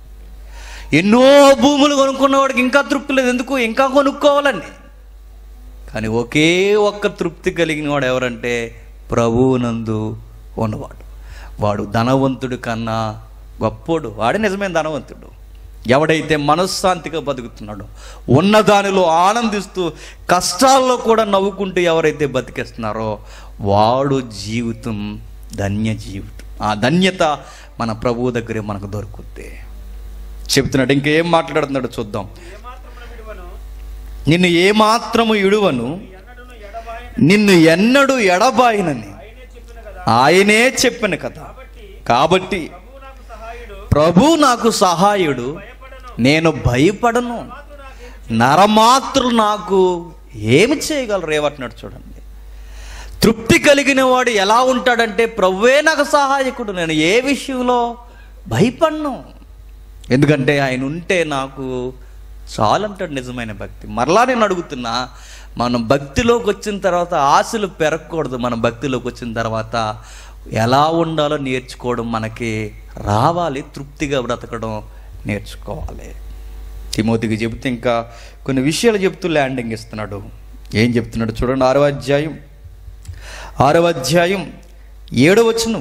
ఎన్నో భూములు కొనుక్కున్న వాడికి ఇంకా తృప్తి లేదు ఎందుకు ఇంకా కొనుక్కోవాలని కానీ ఒకే ఒక్క తృప్తి కలిగిన వాడు ఎవరంటే ప్రభువునందు ఉన్నవాడు వాడు ధనవంతుడి కన్నా గొప్పోడు వాడే నిజమైన ధనవంతుడు ఎవడైతే మనశ్శాంతిగా బతుకుతున్నాడో ఉన్న దానిలో ఆనందిస్తూ కష్టాల్లో కూడా నవ్వుకుంటూ ఎవరైతే బతికేస్తున్నారో వాడు జీవితం ధన్య జీవితం ఆ ధన్యత మన ప్రభువు దగ్గరే మనకు దొరుకుద్ది చెప్తున్నాడు ఇంకేం మాట్లాడుతున్నాడో చూద్దాం ఏమాత్రమున విడువను నిన్ను ఏమాత్రము ఇడువను ఎన్నడును ఎడబాయన నిన్ను ఎన్నడూ ఎడబాయినని ఆయనే చెప్పిన కదా ఆయనే చెప్పిన కదా కాబట్టి ప్రభువు నాకు సహాయుడు ప్రభు నాకు సహాయుడు భయపడను నేను భయపడను మాకు నాకేం నరమాత్రులు నాకు ఏమి చేయగలరు ఏమంటున్నాడు చూడండి తృప్తి కలిగిన వాడు ఎలా ఉంటాడంటే ప్రభువే నాకు సహాయకుడు నేను ఏ విషయంలో భయపడను ఎందుకంటే ఆయన ఉంటే నాకు చాలంటాడు నిజమైన భక్తి మరలా నేను అడుగుతున్నా మనం భక్తిలోకి వచ్చిన తర్వాత ఆశలు పెరగకూడదు మనం భక్తిలోకి వచ్చిన తర్వాత ఎలా ఉండాలో నేర్చుకోవడం మనకి రావాలి తృప్తిగా బ్రతకడం నేర్చుకోవాలి తిమోతికి చెబుతూ ఇంకా కొన్ని విషయాలు చెప్తూ ల్యాండింగ్ ఇస్తున్నాడు ఏం చెప్తున్నాడు చూడండి ఆరవ అధ్యాయం ఆరవ అధ్యాయం ఏడవ వచనం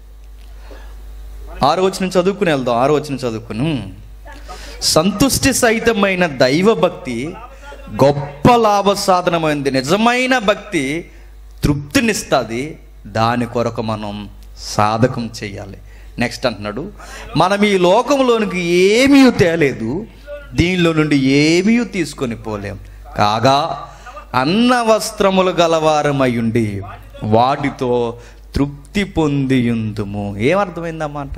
ఆరో వచనం చదువుకుని వెళ్దాం ఆరో వచనం చదువుకును సంతుష్టి సహితమైన దైవ భక్తి గొప్ప లాభ సాధనమైంది నిజమైన భక్తి తృప్తినిస్తుంది దాని కొరకు మనం సాధకం చేయాలి నెక్స్ట్ అంటున్నాడు మనం ఈ లోకంలోనికి ఏమీ తేలేదు దీనిలో నుండి ఏమీ తీసుకొని పోలేం కాగా అన్న వస్త్రములు గలవారమయ్యుండి వాటితో తృప్తి పొందియుందుము ఏమర్థమైందన్నమాట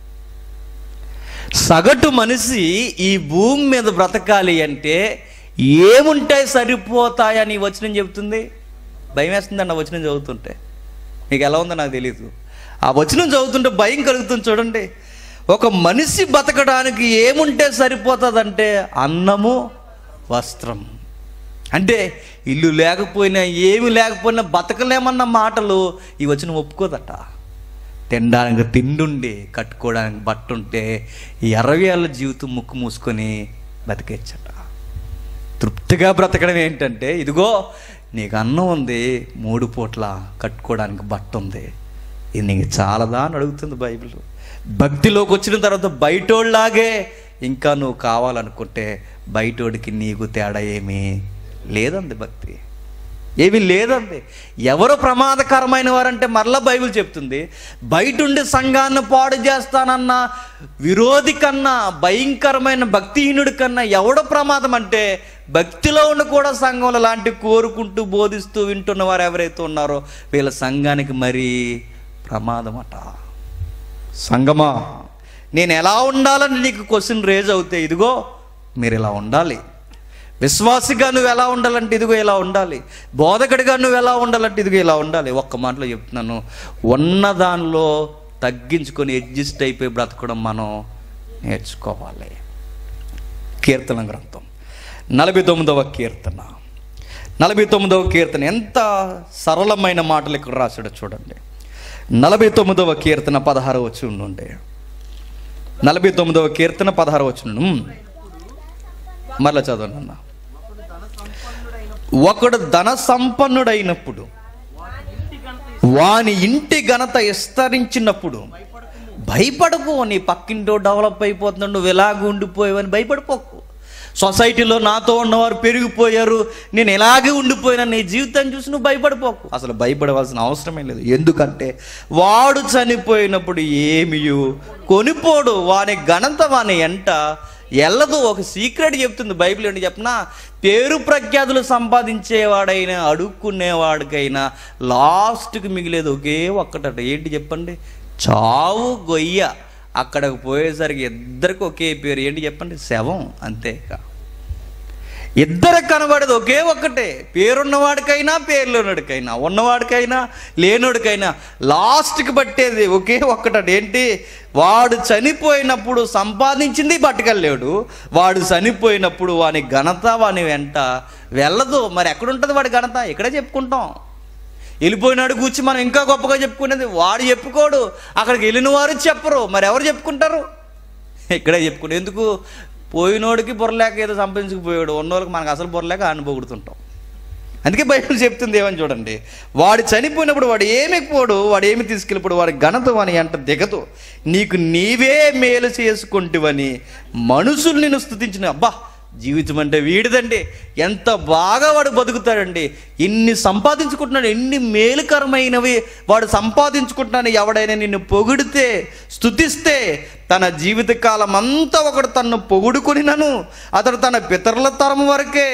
సగటు మనిషి ఈ భూమి మీద బ్రతకాలి అంటే ఏముంటాయి సరిపోతాయని ఈ వచనం చెబుతుంది భయం వేస్తుందండి ఆ వచనం చదువుతుంటే మీకు ఎలా ఉందో నాకు తెలియదు ఆ వచనం చదువుతుంటే భయం కలుగుతుంది చూడండి ఒక మనిషి బతకడానికి ఏముంటే సరిపోతుందంటే అన్నము వస్త్రం అంటే ఇల్లు లేకపోయినా ఏమి లేకపోయినా బతకలేమన్న మాటలు ఈ వచనం ఒప్పుకోదట తినడానికి తిండుండి కట్టుకోవడానికి బట్ట ఉంటే ఈ అరవై ఏళ్ళ జీవితం ముక్కు మూసుకొని బతికేచ్చట తృప్తిగా బ్రతకడం ఏంటంటే ఇదిగో నీకు అన్నం ఉంది మూడు పూట్ల కట్టుకోవడానికి బట్ట ఉంది ఇది నీకు చాలదా అని అడుగుతుంది బైబిల్ భక్తిలోకి వచ్చిన తర్వాత బయటోళ్ళలాగే ఇంకా నువ్వు కావాలనుకుంటే బయటోడికి నీకు తేడా ఏమీ లేదంది భక్తి ఏమీ లేదండి ఎవరు ప్రమాదకరమైన వారంటే మరలా బైబిల్ చెప్తుంది బయట ఉండి సంఘాన్ని పాడు చేస్తానన్న విరోధి కన్నా భయంకరమైన భక్తిహీనుడి కన్నా ఎవడ ప్రమాదం అంటే భక్తిలో ఉండి కూడా సంఘంలో లాంటి కోరుకుంటూ బోధిస్తూ వింటున్న వారు ఎవరైతే ఉన్నారో వీళ్ళ సంఘానికి మరీ ప్రమాదం అట సంగమా నేను ఎలా ఉండాలని నీకు క్వశ్చన్ రేజ్ అవుతే ఇదిగో మీరు ఇలా ఉండాలి విశ్వాసిగా నువ్వు ఎలా ఉండాలంటే ఇదిగో ఇలా ఉండాలి బోధకుడిగా నువ్వు ఎలా ఉండాలంటే ఇదిగో ఇలా ఉండాలి ఒక్క మాటలో చెప్తున్నాను ఉన్న దానిలో తగ్గించుకొని అడ్జస్ట్ అయిపోయి బ్రతకడం మనం నేర్చుకోవాలి కీర్తన గ్రంథం నలభై తొమ్మిదవ కీర్తన నలభై తొమ్మిదవ కీర్తన ఎంత సరళమైన మాటలు ఇక్కడ రాశాడో చూడండి నలభై తొమ్మిదవ కీర్తన పదహారు వచ్చి ఉండే నలభై తొమ్మిదవ కీర్తన పదహారు వచ్చి మరలా చదవండి అన్న ఒకడు ధన సంపన్నుడైనప్పుడు వాని ఇంటి ఘనత విస్తరించినప్పుడు భయపడకు నీ పక్కింటో డెవలప్ అయిపోతున్నాడు నువ్వు ఎలాగ ఉండిపోయావని భయపడిపోకు సొసైటీలో నాతో ఉన్నవారు పెరిగిపోయారు నేను ఇలాగే ఉండిపోయినా నీ జీవితాన్ని చూసి నువ్వు భయపడిపోకు అసలు భయపడవలసిన అవసరమే లేదు ఎందుకంటే వాడు చనిపోయినప్పుడు ఏమియు కొనిపోడు వాని ఘనత వాని ఎంట ఎల్లదు ఒక సీక్రెట్ చెప్తుంది బైబిల్ ఏంటి చెప్పనా పేరు ప్రఖ్యాతులు సంపాదించేవాడైనా అడుక్కునేవాడికైనా లాస్ట్కి మిగిలేదు ఒకే ఒక్కటట ఏంటి చెప్పండి చావు గొయ్య అక్కడికి పోయేసరికి ఇద్దరికి ఒకే పేరు ఏంటి చెప్పండి శవం అంతేక ఇద్దరికి కనబడేది ఒకే ఒక్కటే పేరున్నవాడికైనా పేర్లోనుడికైనా ఉన్నవాడికైనా లేనోడికైనా లాస్ట్కి పట్టేది ఒకే ఒక్కటట ఏంటి వాడు చనిపోయినప్పుడు సంపాదించింది పట్టుకెళ్ళాడు వాడు చనిపోయినప్పుడు వాని ఘనత వాని వెంట వెళ్ళదు మరి ఎక్కడుంటుంది వాడి ఘనత ఇక్కడే చెప్పుకుంటాం వెళ్ళిపోయినాడు కూర్చి మనం ఇంకా గొప్పగా చెప్పుకునేది వాడు చెప్పుకోడు అక్కడికి వెళ్ళిన వారు చెప్పరు మరి ఎవరు చెప్పుకుంటారు ఇక్కడే చెప్పుకుని ఎందుకు పోయినోడికి బుర్రలేక ఏదో సంపాదించుకుపోయాడు ఉన్నోళ్ళకి మనకు అసలు బుర్రలేక ఆయన పొగుడుతుంటాం అందుకే బైబిల్ చెప్తుంది ఏమని చూడండి వాడు చనిపోయినప్పుడు వాడు ఏమి పోడు వాడు ఏమి తీసుకెళ్ళిపోడు వాడి ఘనత అని అంట దిగదు నీకు నీవే మేలు చేసుకుంటువని మనుషులు నిన్ను స్థుతించిన అబ్బా జీవితం అంటే వీడిదండి ఎంత బాగా వాడు బతుకుతాడండి ఎన్ని సంపాదించుకుంటున్నాడు ఎన్ని మేలుకరమైనవి వాడు సంపాదించుకుంటున్నాను ఎవడైనా నిన్ను పొగిడితే స్థుతిస్తే తన జీవితకాలం అంతా ఒకడు తన్ను పొగుడుకొనినను అతడు తన పితరుల తరం వరకే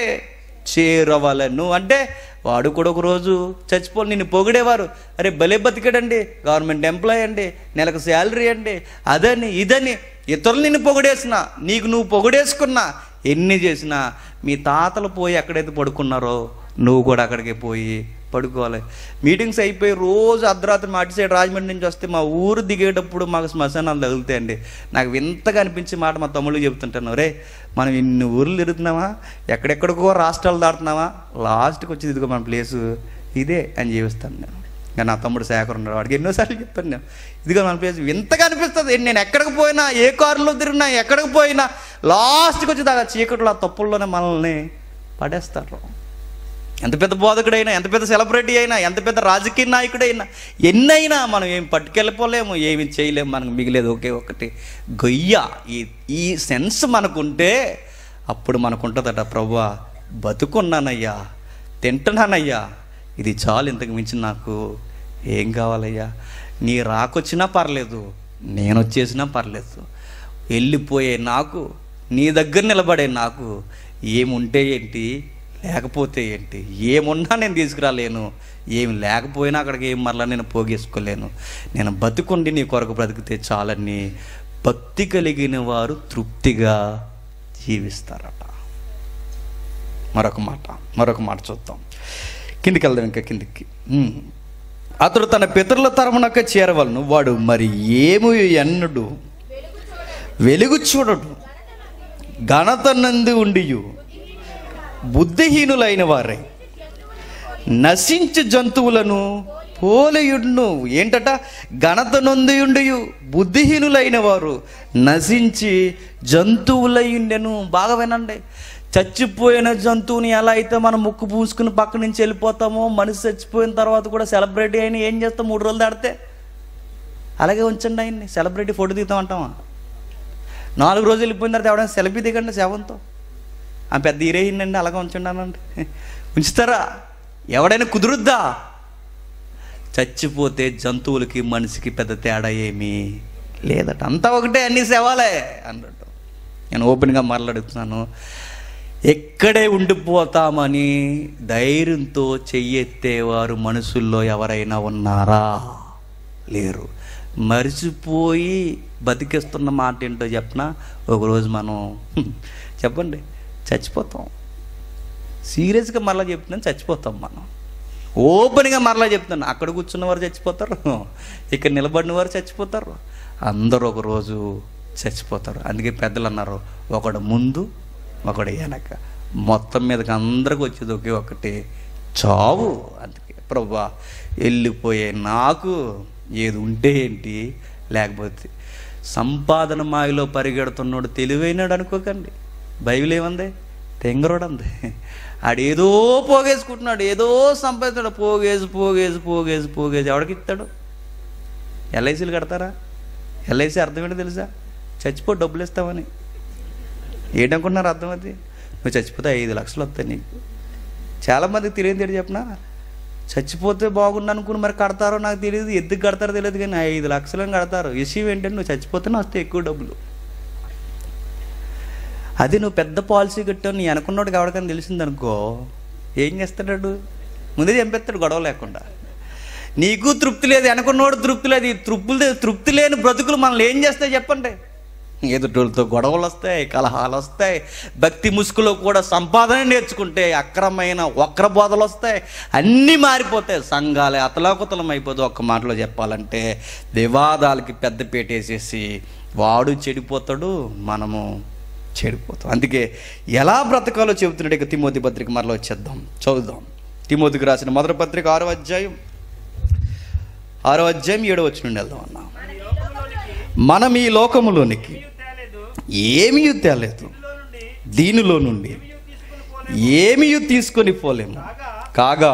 చేరవలను అంటే వాడు కూడా ఒక రోజు చచ్చిపోయి నిన్ను పొగిడేవారు అరే భలే బతికాడండి గవర్నమెంట్ ఎంప్లాయ్ అండి నెలకు శాలరీ అండి అదని ఇదని ఇతరులు నిన్ను పొగిడేసిన నీకు నువ్వు పొగిడేసుకున్నా ఎన్ని చేసినా మీ తాతలు పోయి ఎక్కడైతే పడుకున్నారో నువ్వు కూడా అక్కడికి పోయి పడుకోవాలి మీటింగ్స్ అయిపోయి రోజు అర్ధరాత్రి మా అటు సైడ్ రాజమండ్రి నుంచి వస్తే మా ఊరు దిగేటప్పుడు మాకు శ్మశానాలు తగులుతాయండి నాకు వింతగా అనిపించే మాట మా తమ్ముళ్ళు చెప్తుంటాను రే మనం ఇన్ని ఊర్లు తిరుగుతున్నామా ఎక్కడెక్కడికో రాష్ట్రాలు దాటుతున్నామా లాస్ట్కి వచ్చి ఇదిగో మన ప్లేసు ఇదే అని జీవిస్తాను నేను ఇంకా నా తమ్ముడు శేఖర్ ఉన్నాడు వాడికి ఎన్నోసార్లు చెప్తాను నేను ఇదిగో మన ప్లేస్ వింతగా అనిపిస్తుంది నేను ఎక్కడికి పోయినా ఏ కారులో తిరిగినా ఎక్కడికి పోయినా లాస్ట్కి వచ్చి దాకా చీకట్లో ఆ తప్పుల్లోనే మనల్ని పడేస్తారు ఎంత పెద్ద బోధకుడైనా ఎంత పెద్ద సెలబ్రిటీ అయినా ఎంత పెద్ద రాజకీయ నాయకుడైనా ఎన్నైనా మనం ఏం పట్టుకెళ్ళిపోలేము ఏమి చేయలేము మనకు మిగిలేదు ఒకే ఒకటి గొయ్య ఈ ఈ సెన్స్ మనకుంటే అప్పుడు మనకుంటుందట ప్రభా బతుకున్నానయ్యా తింటున్నానయ్యా ఇది చాలు ఇంతకు మించి నాకు ఏం కావాలయ్యా నీ రాకొచ్చినా పర్లేదు నేను వచ్చేసినా పర్లేదు వెళ్ళిపోయే నాకు నీ దగ్గర నిలబడే నాకు ఏముంటే ఏంటి లేకపోతే ఏంటి ఏమున్నా నేను తీసుకురాలేను ఏమి లేకపోయినా అక్కడికి ఏం మరలా నేను పోగేసుకోలేను నేను బతుకుండి నీ కొరకు బ్రతికితే చాలని భక్తి కలిగిన వారు తృప్తిగా జీవిస్తారట మరొక మాట మరొక మాట చూద్దాం కిందికి వెళ్దాం ఇంకా కిందికి ఉమ్. అతడు తన పితరుల తరమునక చేరవలను వాడు మరి ఏమి ఎన్నడు వెలుగు చూడడు ఘనత నంది ఉండియు బుద్ధిహీనులైన వారై నశించు జంతువులను పోలేయుడును ఏంటట ఘనత నొందియుండియు బుద్ధిహీనులైన వారు నశించి జంతువులయ్యుండెను బాగా వినండి చచ్చిపోయిన జంతువుని ఎలా అయితే మనం ముక్కు పూసుకుని పక్క నుంచి వెళ్ళిపోతామో మనిషి చచ్చిపోయిన తర్వాత కూడా సెలబ్రిటీ అయిన ఏం చేస్తాం మూడు రోజులు దాడితే అలాగే ఉంచండి ఆయన్ని సెలబ్రిటీ ఫోటో దిగుతాం అంటామా నాలుగు రోజులు వెళ్ళిపోయిన తర్వాత ఎవడైనా సెల్ఫీ దిగండి శవంతో ఆ పెద్ద హీరోయిన్ అండి అలాగే ఉంచండి అనండి ఉంచుతారా ఎవడైనా కుదురుద్దా చచ్చిపోతే జంతువులకి మనిషికి పెద్ద తేడా ఏమీ లేదట అంతా ఒకటే అన్ని సేవాలే అన్నట్టు నేను ఓపెన్గా మాట్లాడుతున్నాను ఎక్కడే ఉండిపోతామని ధైర్యంతో చెయ్యెత్తేవారు మనుషుల్లో ఎవరైనా ఉన్నారా లేరు మరిచిపోయి బతికిస్తున్న మాట ఏంటో చెప్పనా ఒకరోజు మనం హ్మ్, చెప్పండి చచ్చిపోతాం సీరియస్గా మరలా చెప్తున్నాను చచ్చిపోతాం మనం ఓపెన్గా మరలా చెప్తున్నాను అక్కడ కూర్చున్న వారు చచ్చిపోతారు ఇక్కడ నిలబడిన వారు చచ్చిపోతారు అందరూ ఒకరోజు చచ్చిపోతారు అందుకే పెద్దలు అన్నారు ఒకడు ముందు ఒకడు వెనక మొత్తం మీదకి అందరికి వచ్చేది ఒకే ఒకటి చావు అందుకే ప్రభా వెళ్ళిపోయే నాకు ఏది ఉంటే ఏంటి లేకపోతే సంపాదన మాయలో పరిగెడుతున్నాడు తెలివైనాడు అనుకోకండి బైబిల్ ఏమంది తెంగరోడు అంది ఆడేదో పోగేసుకుంటున్నాడు ఏదో సంపాదిస్తాడు పోగేసి పోగేసి పోగేసి పోగేసి ఎవడికి ఇస్తాడు ఎల్ఐసీలు కడతారా ఎల్ఐసి అర్థం ఏంటో తెలుసా చచ్చిపో డబ్బులు ఇస్తామని ఏంటనుకుంటున్నారు అర్థం అది నువ్వు చచ్చిపోతే ఐదు లక్షలు వస్తాయి నీకు చాలామందికి తెలియదు ఏంటి చెప్పనా చచ్చిపోతే బాగుండు అనుకుని మరి కడతారో నాకు తెలియదు ఎందుకు కడతారో తెలియదు కానీ ఐదు లక్షలను కడతారు విషయం ఏంటంటే నువ్వు చచ్చిపోతే వస్తాయి ఎక్కువ డబ్బులు అది నువ్వు పెద్ద పాలసీ కట్టావు నీ అనుకున్నోడికి ఎవరికైనా తెలిసిందనుకో ఏం చేస్తాడు ముందే చంపేస్తాడు గొడవ లేకుండా నీకు తృప్తి లేదు అనుకున్నోడు తృప్తి లేదు ఈ తృప్తులు తృప్తి లేని బ్రతుకులు మనల్ని ఏం చేస్తాయి చెప్పండి ఎదుటోళ్ళతో గొడవలు వస్తాయి కలహాలు వస్తాయి భక్తి ముసుగులో కూడా సంపాదన నేర్చుకుంటే అక్రమైన వక్ర బోధలు వస్తాయి అన్నీ మారిపోతాయి సంఘాలే అతలాకుతలం అయిపోతుంది ఒక్క మాటలో చెప్పాలంటే వివాదాలకి పెద్ద వేసేసి వాడు చెడిపోతాడు మనము చెడిపోతాం అందుకే ఎలా బ్రతకాలో చెబుతున్నాడు ఇక తిమోతి పత్రిక మరలో వచ్చేద్దాం చదువుదాం తిమోతికి రాసిన మొదటి పత్రిక ఆరో అధ్యాయం ఆరో అధ్యాయం ఏడో వచ్చి నుండి వెళ్దాం అన్నా ఈ లోకంలోనికి మనం ఈ లోకములోనికి నీవు తేలేదు ఏమీ తేలేదు ఇందులో నుండి దీనిలో నుండి నీవు తీసుకుని ఏమీ పోలే తీసుకొని పోలేము కాగా కాగా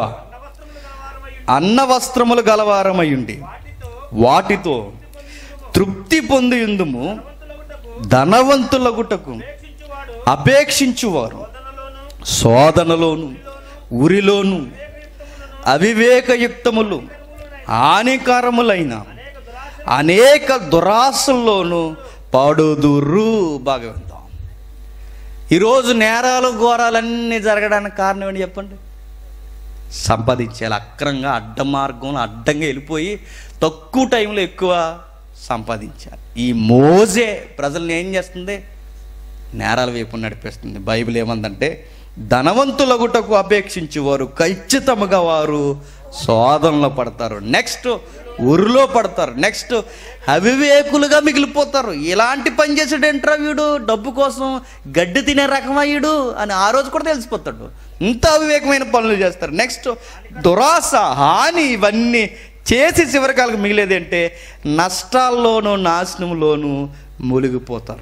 అన్న వస్త్రములు గలవారమై అన్న వస్త్రములు గలవారమయుండి వాటితో వాటితో తృప్తి పొందియుందుము ధనవంతులగుటకు ధనవంతులగుటకు అపేక్షించువాడు అపేక్షించువారు శోధనలోను శోధనలోను ఉరిలోను అవివేకయుక్తములు హానికరములైన అనేక దురాశల్లోనూ పాడుదురు బాగా విందాం ఈరోజు నేరాలు ఘోరాలన్నీ జరగడానికి కారణం ఏంటి చెప్పండి సంపాదించాలి అక్రంగా అడ్డ మార్గంలో అడ్డంగా వెళ్ళిపోయి తక్కువ టైంలో ఎక్కువ సంపాదించాలి ఈ మోజే ప్రజల్ని ఏం చేస్తుంది నేరాల వైపు నడిపిస్తుంది బైబిల్ ఏమందంటే ధనవంతులగుటకు అపేక్షించేవారు ఖచ్చితముగా వారు శోధనలో పడతారు నెక్స్ట్ ఉరిలో పడతారు నెక్స్ట్ అవివేకులుగా మిగిలిపోతారు ఇలాంటి పని చేసాడేంట్రా వీడు డబ్బు కోసం గడ్డి తినే రకమయ్యుడు అని ఆ రోజు కూడా తెలిసిపోతాడు ఇంత అవివేకమైన పనులు చేస్తారు నెక్స్ట్ దురాశ హాని ఇవన్నీ చేసి చివరికాలకు మిగిలేది అంటే నష్టాల్లోనూ నాశనంలోనూ మునిగిపోతారు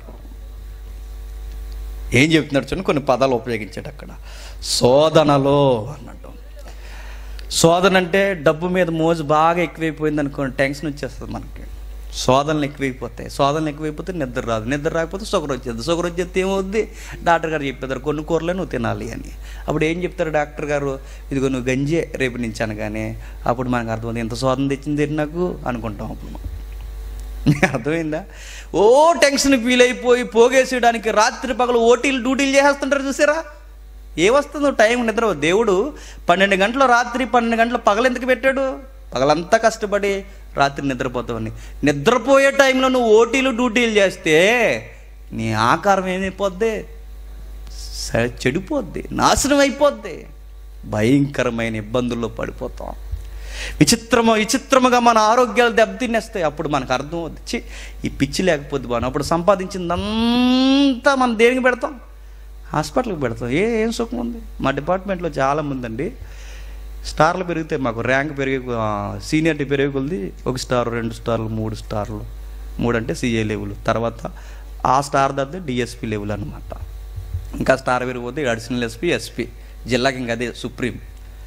ఏం చెప్తున్నాడు చూడండి కొన్ని పదాలు ఉపయోగించాడు అక్కడ శోధనలో అన్నట్టు శోధన అంటే డబ్బు మీద మోజు బాగా ఎక్కువైపోయింది అనుకోండి టెన్షన్ వచ్చేస్తుంది మనకి శోధనలు ఎక్కువైపోతాయి శోధనలు ఎక్కువైపోతే నిద్ర రాదు నిద్ర రాకపోతే షుగర్ వచ్చేది షుగర్ వచ్చేది ఏమవుద్ది డాక్టర్ గారు చెప్పేదారు కొన్ని కూరలే నువ్వు తినాలి అని అప్పుడు ఏం చెప్తారు డాక్టర్ గారు ఇదిగో నువ్వు గంజే రేపు నుంచి అనగానే అప్పుడు మనకు అర్థమైంది ఎంత శోధన తెచ్చింది ఏంటి నాకు అనుకుంటాం అప్పుడు మనం నీకు అర్థమైందా ఓ టెన్షన్ ఫీల్ అయిపోయి పోగేసేయడానికి రాత్రి పగలు ఓటీలు డ్యూటీలు చేసేస్తుంటారు చూసారా ఏ వస్తుందో టైం నిద్ర దేవుడు పన్నెండు గంటల రాత్రి పన్నెండు గంటల పగలు ఎందుకు పెట్టాడు పగలంతా కష్టపడి రాత్రి నిద్రపోతావని నిద్రపోయే టైంలో నువ్వు ఓటీలు డ్యూటీలు చేస్తే నీ ఆకారం ఏమైపోద్ది స- చెడిపోద్ది నాశనం అయిపోద్ది భయంకరమైన ఇబ్బందుల్లో పడిపోతాం విచిత్రమ విచిత్రముగా మన ఆరోగ్యాలు దెబ్బతినేస్తాయి అప్పుడు మనకు అర్థం అవుద్ది ఛీ, ఈ పిచ్చి లేకపోతే బాను అప్పుడు సంపాదించిందంతా మనం దేనికి పెడతాం హాస్పిటల్కి పెడతాం ఏ ఏం సుఖం ఉంది మా డిపార్ట్మెంట్లో చాలామంది అండి స్టార్లు పెరిగితే మాకు ర్యాంక్ పెరిగే ఆ, సీనియారిటీ పెరిగే కొలది ఒక స్టార్ రెండు స్టార్లు మూడు స్టార్లు మూడు అంటే సిఏ లెవెల్ తర్వాత ఆ స్టార్ దగ్గర డిఎస్పి లెవెల్ అనమాట ఇంకా స్టార్ పెరిగిపోతే అడిషనల్ ఎస్పీ ఎస్పీ జిల్లాకి ఇంకా అదే సుప్రీం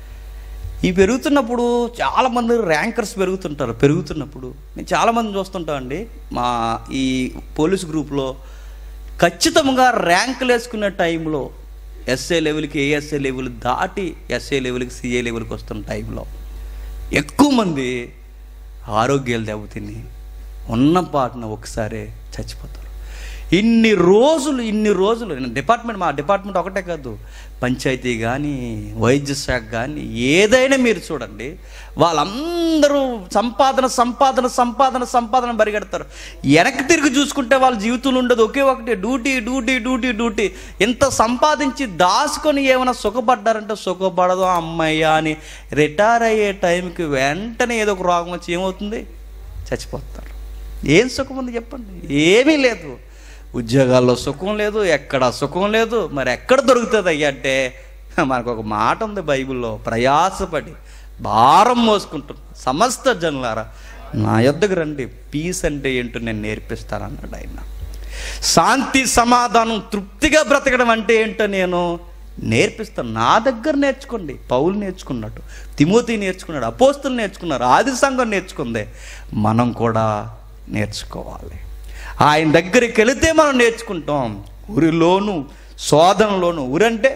ఈ పెరుగుతున్నప్పుడు చాలామంది ర్యాంకర్స్ పెరుగుతుంటారు పెరుగుతున్నప్పుడు నేను చాలామంది చూస్తుంటామండి మా ఈ పోలీస్ గ్రూప్లో ఖచ్చితంగా ర్యాంకులు వేసుకునే టైంలో ఎస్ఏ లెవెల్కి ఏఎస్ఏ లెవెల్ దాటి ఎస్ఏ లెవెల్కి సిఏ లెవెల్కి వస్తున్న టైంలో ఎక్కువ మంది ఆరోగ్యాలు దెబ్బతిని ఉన్న పాటన ఒకసారి చచ్చిపోతారు ఇన్ని రోజులు ఇన్ని రోజులు నేను డిపార్ట్మెంట్ మా డిపార్ట్మెంట్ ఒకటే కాదు పంచాయతీ కానీ వైద్య శాఖ కానీ ఏదైనా మీరు చూడండి వాళ్ళందరూ సంపాదన సంపాదన సంపాదన సంపాదన పరిగెడతారు వెనక్కి తిరిగి చూసుకుంటే వాళ్ళ జీవితంలో ఉండదు ఒకే ఒకటి డ్యూటీ డ్యూటీ డ్యూటీ డ్యూటీ ఇంత సంపాదించి దాచుకొని ఏమైనా సుఖపడ్డారంటే సుఖపడదు అమ్మయ్య అని రిటైర్ అయ్యే టైంకి వెంటనే ఏదో ఒక రోగం వచ్చి ఏమవుతుంది చచ్చిపోతారు ఏం సుఖం ఉంది చెప్పండి ఏమీ లేదు ఉద్యోగాల్లో సుఖం లేదు ఎక్కడ సుఖం లేదు మరి ఎక్కడ దొరుకుతుంది అయ్యా అంటే మనకు ఒక మాట ఉంది బైబిల్లో ప్రయాసపడి భారం మోసుకుంటున్న సమస్త జనులారా నా యొద్దకు రండి పీస్ అంటే ఏంటో నేను నేర్పిస్తాను అన్నాడు ఆయన శాంతి సమాధానం తృప్తిగా బ్రతకడం అంటే ఏంటో నేను నేర్పిస్తాను నా దగ్గర నేర్చుకోండి పౌలు నేర్చుకున్నట్టు తిమోతి నేర్చుకున్నాడు అపోస్తులు నేర్చుకున్నారు ఆది సంఘం నేర్చుకుందే మనం కూడా నేర్చుకోవాలి ఆయన దగ్గరికి వెళితే మనం నేర్చుకుంటాం ఊరిలోను శోధనలోను ఊరంటే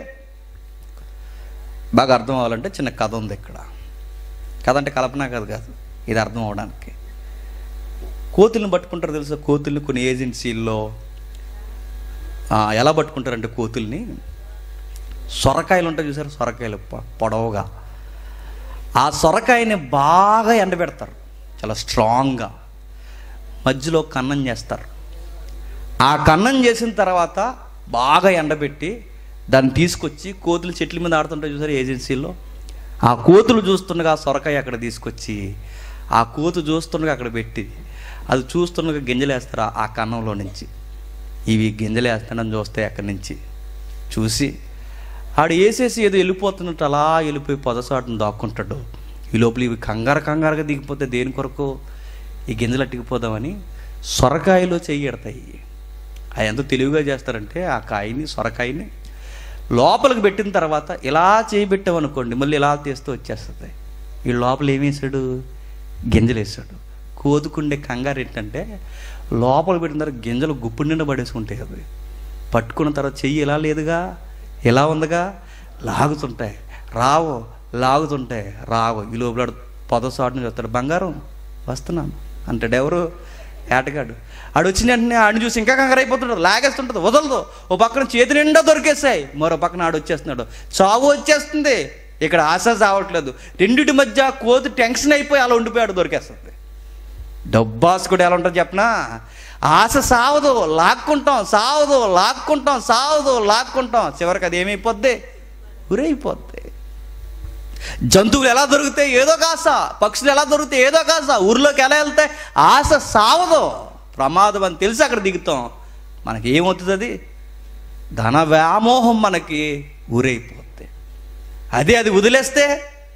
బాగా అర్థం అవ్వాలంటే చిన్న కథ ఉంది ఇక్కడ కథ అంటే కల్పన కథ కాదు ఇది అర్థం అవడానికి కోతుల్ని పట్టుకుంటారు తెలుసా కోతుల్ని కొన్ని ఏజెన్సీల్లో ఆ, ఎలా పట్టుకుంటారంటే కోతుల్ని సొరకాయలు ఉంటాయి చూసారు సొరకాయలు పొ- పొడవుగా ఆ సొరకాయని బాగా ఎండబెడతారు చాలా స్ట్రాంగ్గా మధ్యలో కన్నం చేస్తారు ఆ కన్నం చేసిన తర్వాత బాగా ఎండబెట్టి దాన్ని తీసుకొచ్చి కోతులు చెట్ల మీద ఆడుతుంటాయి చూసారు ఏజెన్సీలో ఆ కోతులు చూస్తుండగా ఆ సొరకాయ అక్కడ తీసుకొచ్చి ఆ కోతు చూస్తుండగా అక్కడ పెట్టి అది చూస్తుండగా గింజలేస్తారు ఆ కన్నంలో నుంచి ఇవి గింజలు వేస్తానని చూస్తే అక్కడి నుంచి చూసి ఆడు వేసేసి ఏదో వెళ్ళిపోతున్నట్టు అలా వెళ్ళిపోయి పొదసాటును దాక్కుంటాడు ఈ లోపల ఇవి కంగారు కంగారుగా దిగిపోతే దేని కొరకు ఈ గింజలు అట్టుకుపోదామని సొరకాయలో చెయ్యడతాయి అవి ఎంత తెలివిగా చేస్తారంటే ఆ కాయని సొరకాయని లోపలికి పెట్టిన తర్వాత ఇలా చేయి పెట్టామనుకోండి మళ్ళీ ఇలా తీస్తూ వచ్చేస్తుంది ఈ లోపల ఏం వేసాడు గింజలు వేసాడు కోదుకుండే కంగారు ఏంటంటే లోపల పెట్టిన తర్వాత గింజలు గుప్పు నిండా పడేసుకుంటాయి అవి పట్టుకున్న తర్వాత చెయ్యి ఇలా లేదుగా ఎలా ఉందిగా లాగుతుంటాయి రావు లాగుతుంటాయి రావు ఈ లోపల పొదసాటుని చెప్తాడు బంగారం వస్తున్నాను అంటాడు ఎవరు ఏటగాడు ఆడు వచ్చిన వెంటనే ఆడిని చూసి ఇంకా కంగారు అయిపోతుంటాడు లాగేస్తుంటుంది వదలదు ఓ పక్కన చేతి నిండా దొరికేసాయి మరో పక్కన ఆడు వచ్చేస్తున్నాడు చావు వచ్చేస్తుంది ఇక్కడ ఆశ చావట్లేదు రెండిటి మధ్య కోతి టెన్షన్ అయిపోయి అలా ఉండిపోయాడు దొరికేస్తుంది డబ్బాస్ కూడా ఎలా ఉంటుంది చెప్పనా ఆశ సావదు లాక్కుంటాం సావదు లాక్కుంటాం సావదు లాక్కుంటాం చివరికి అది ఏమైపోద్ది ఉరైపోద్ది జంతువులు ఎలా దొరుకుతాయి ఏదో కాస పక్షులు ఎలా దొరుకుతాయి ఏదో కాస ఊర్లోకి ఎలా వెళ్తాయి ఆశ సావదు ప్రమాదం అని తెలిసి అక్కడ దిగుతాం మనకి ఏమవుతుంది అది ధన వ్యామోహం మనకి ఊరైపోద్ది అదే అది వదిలేస్తే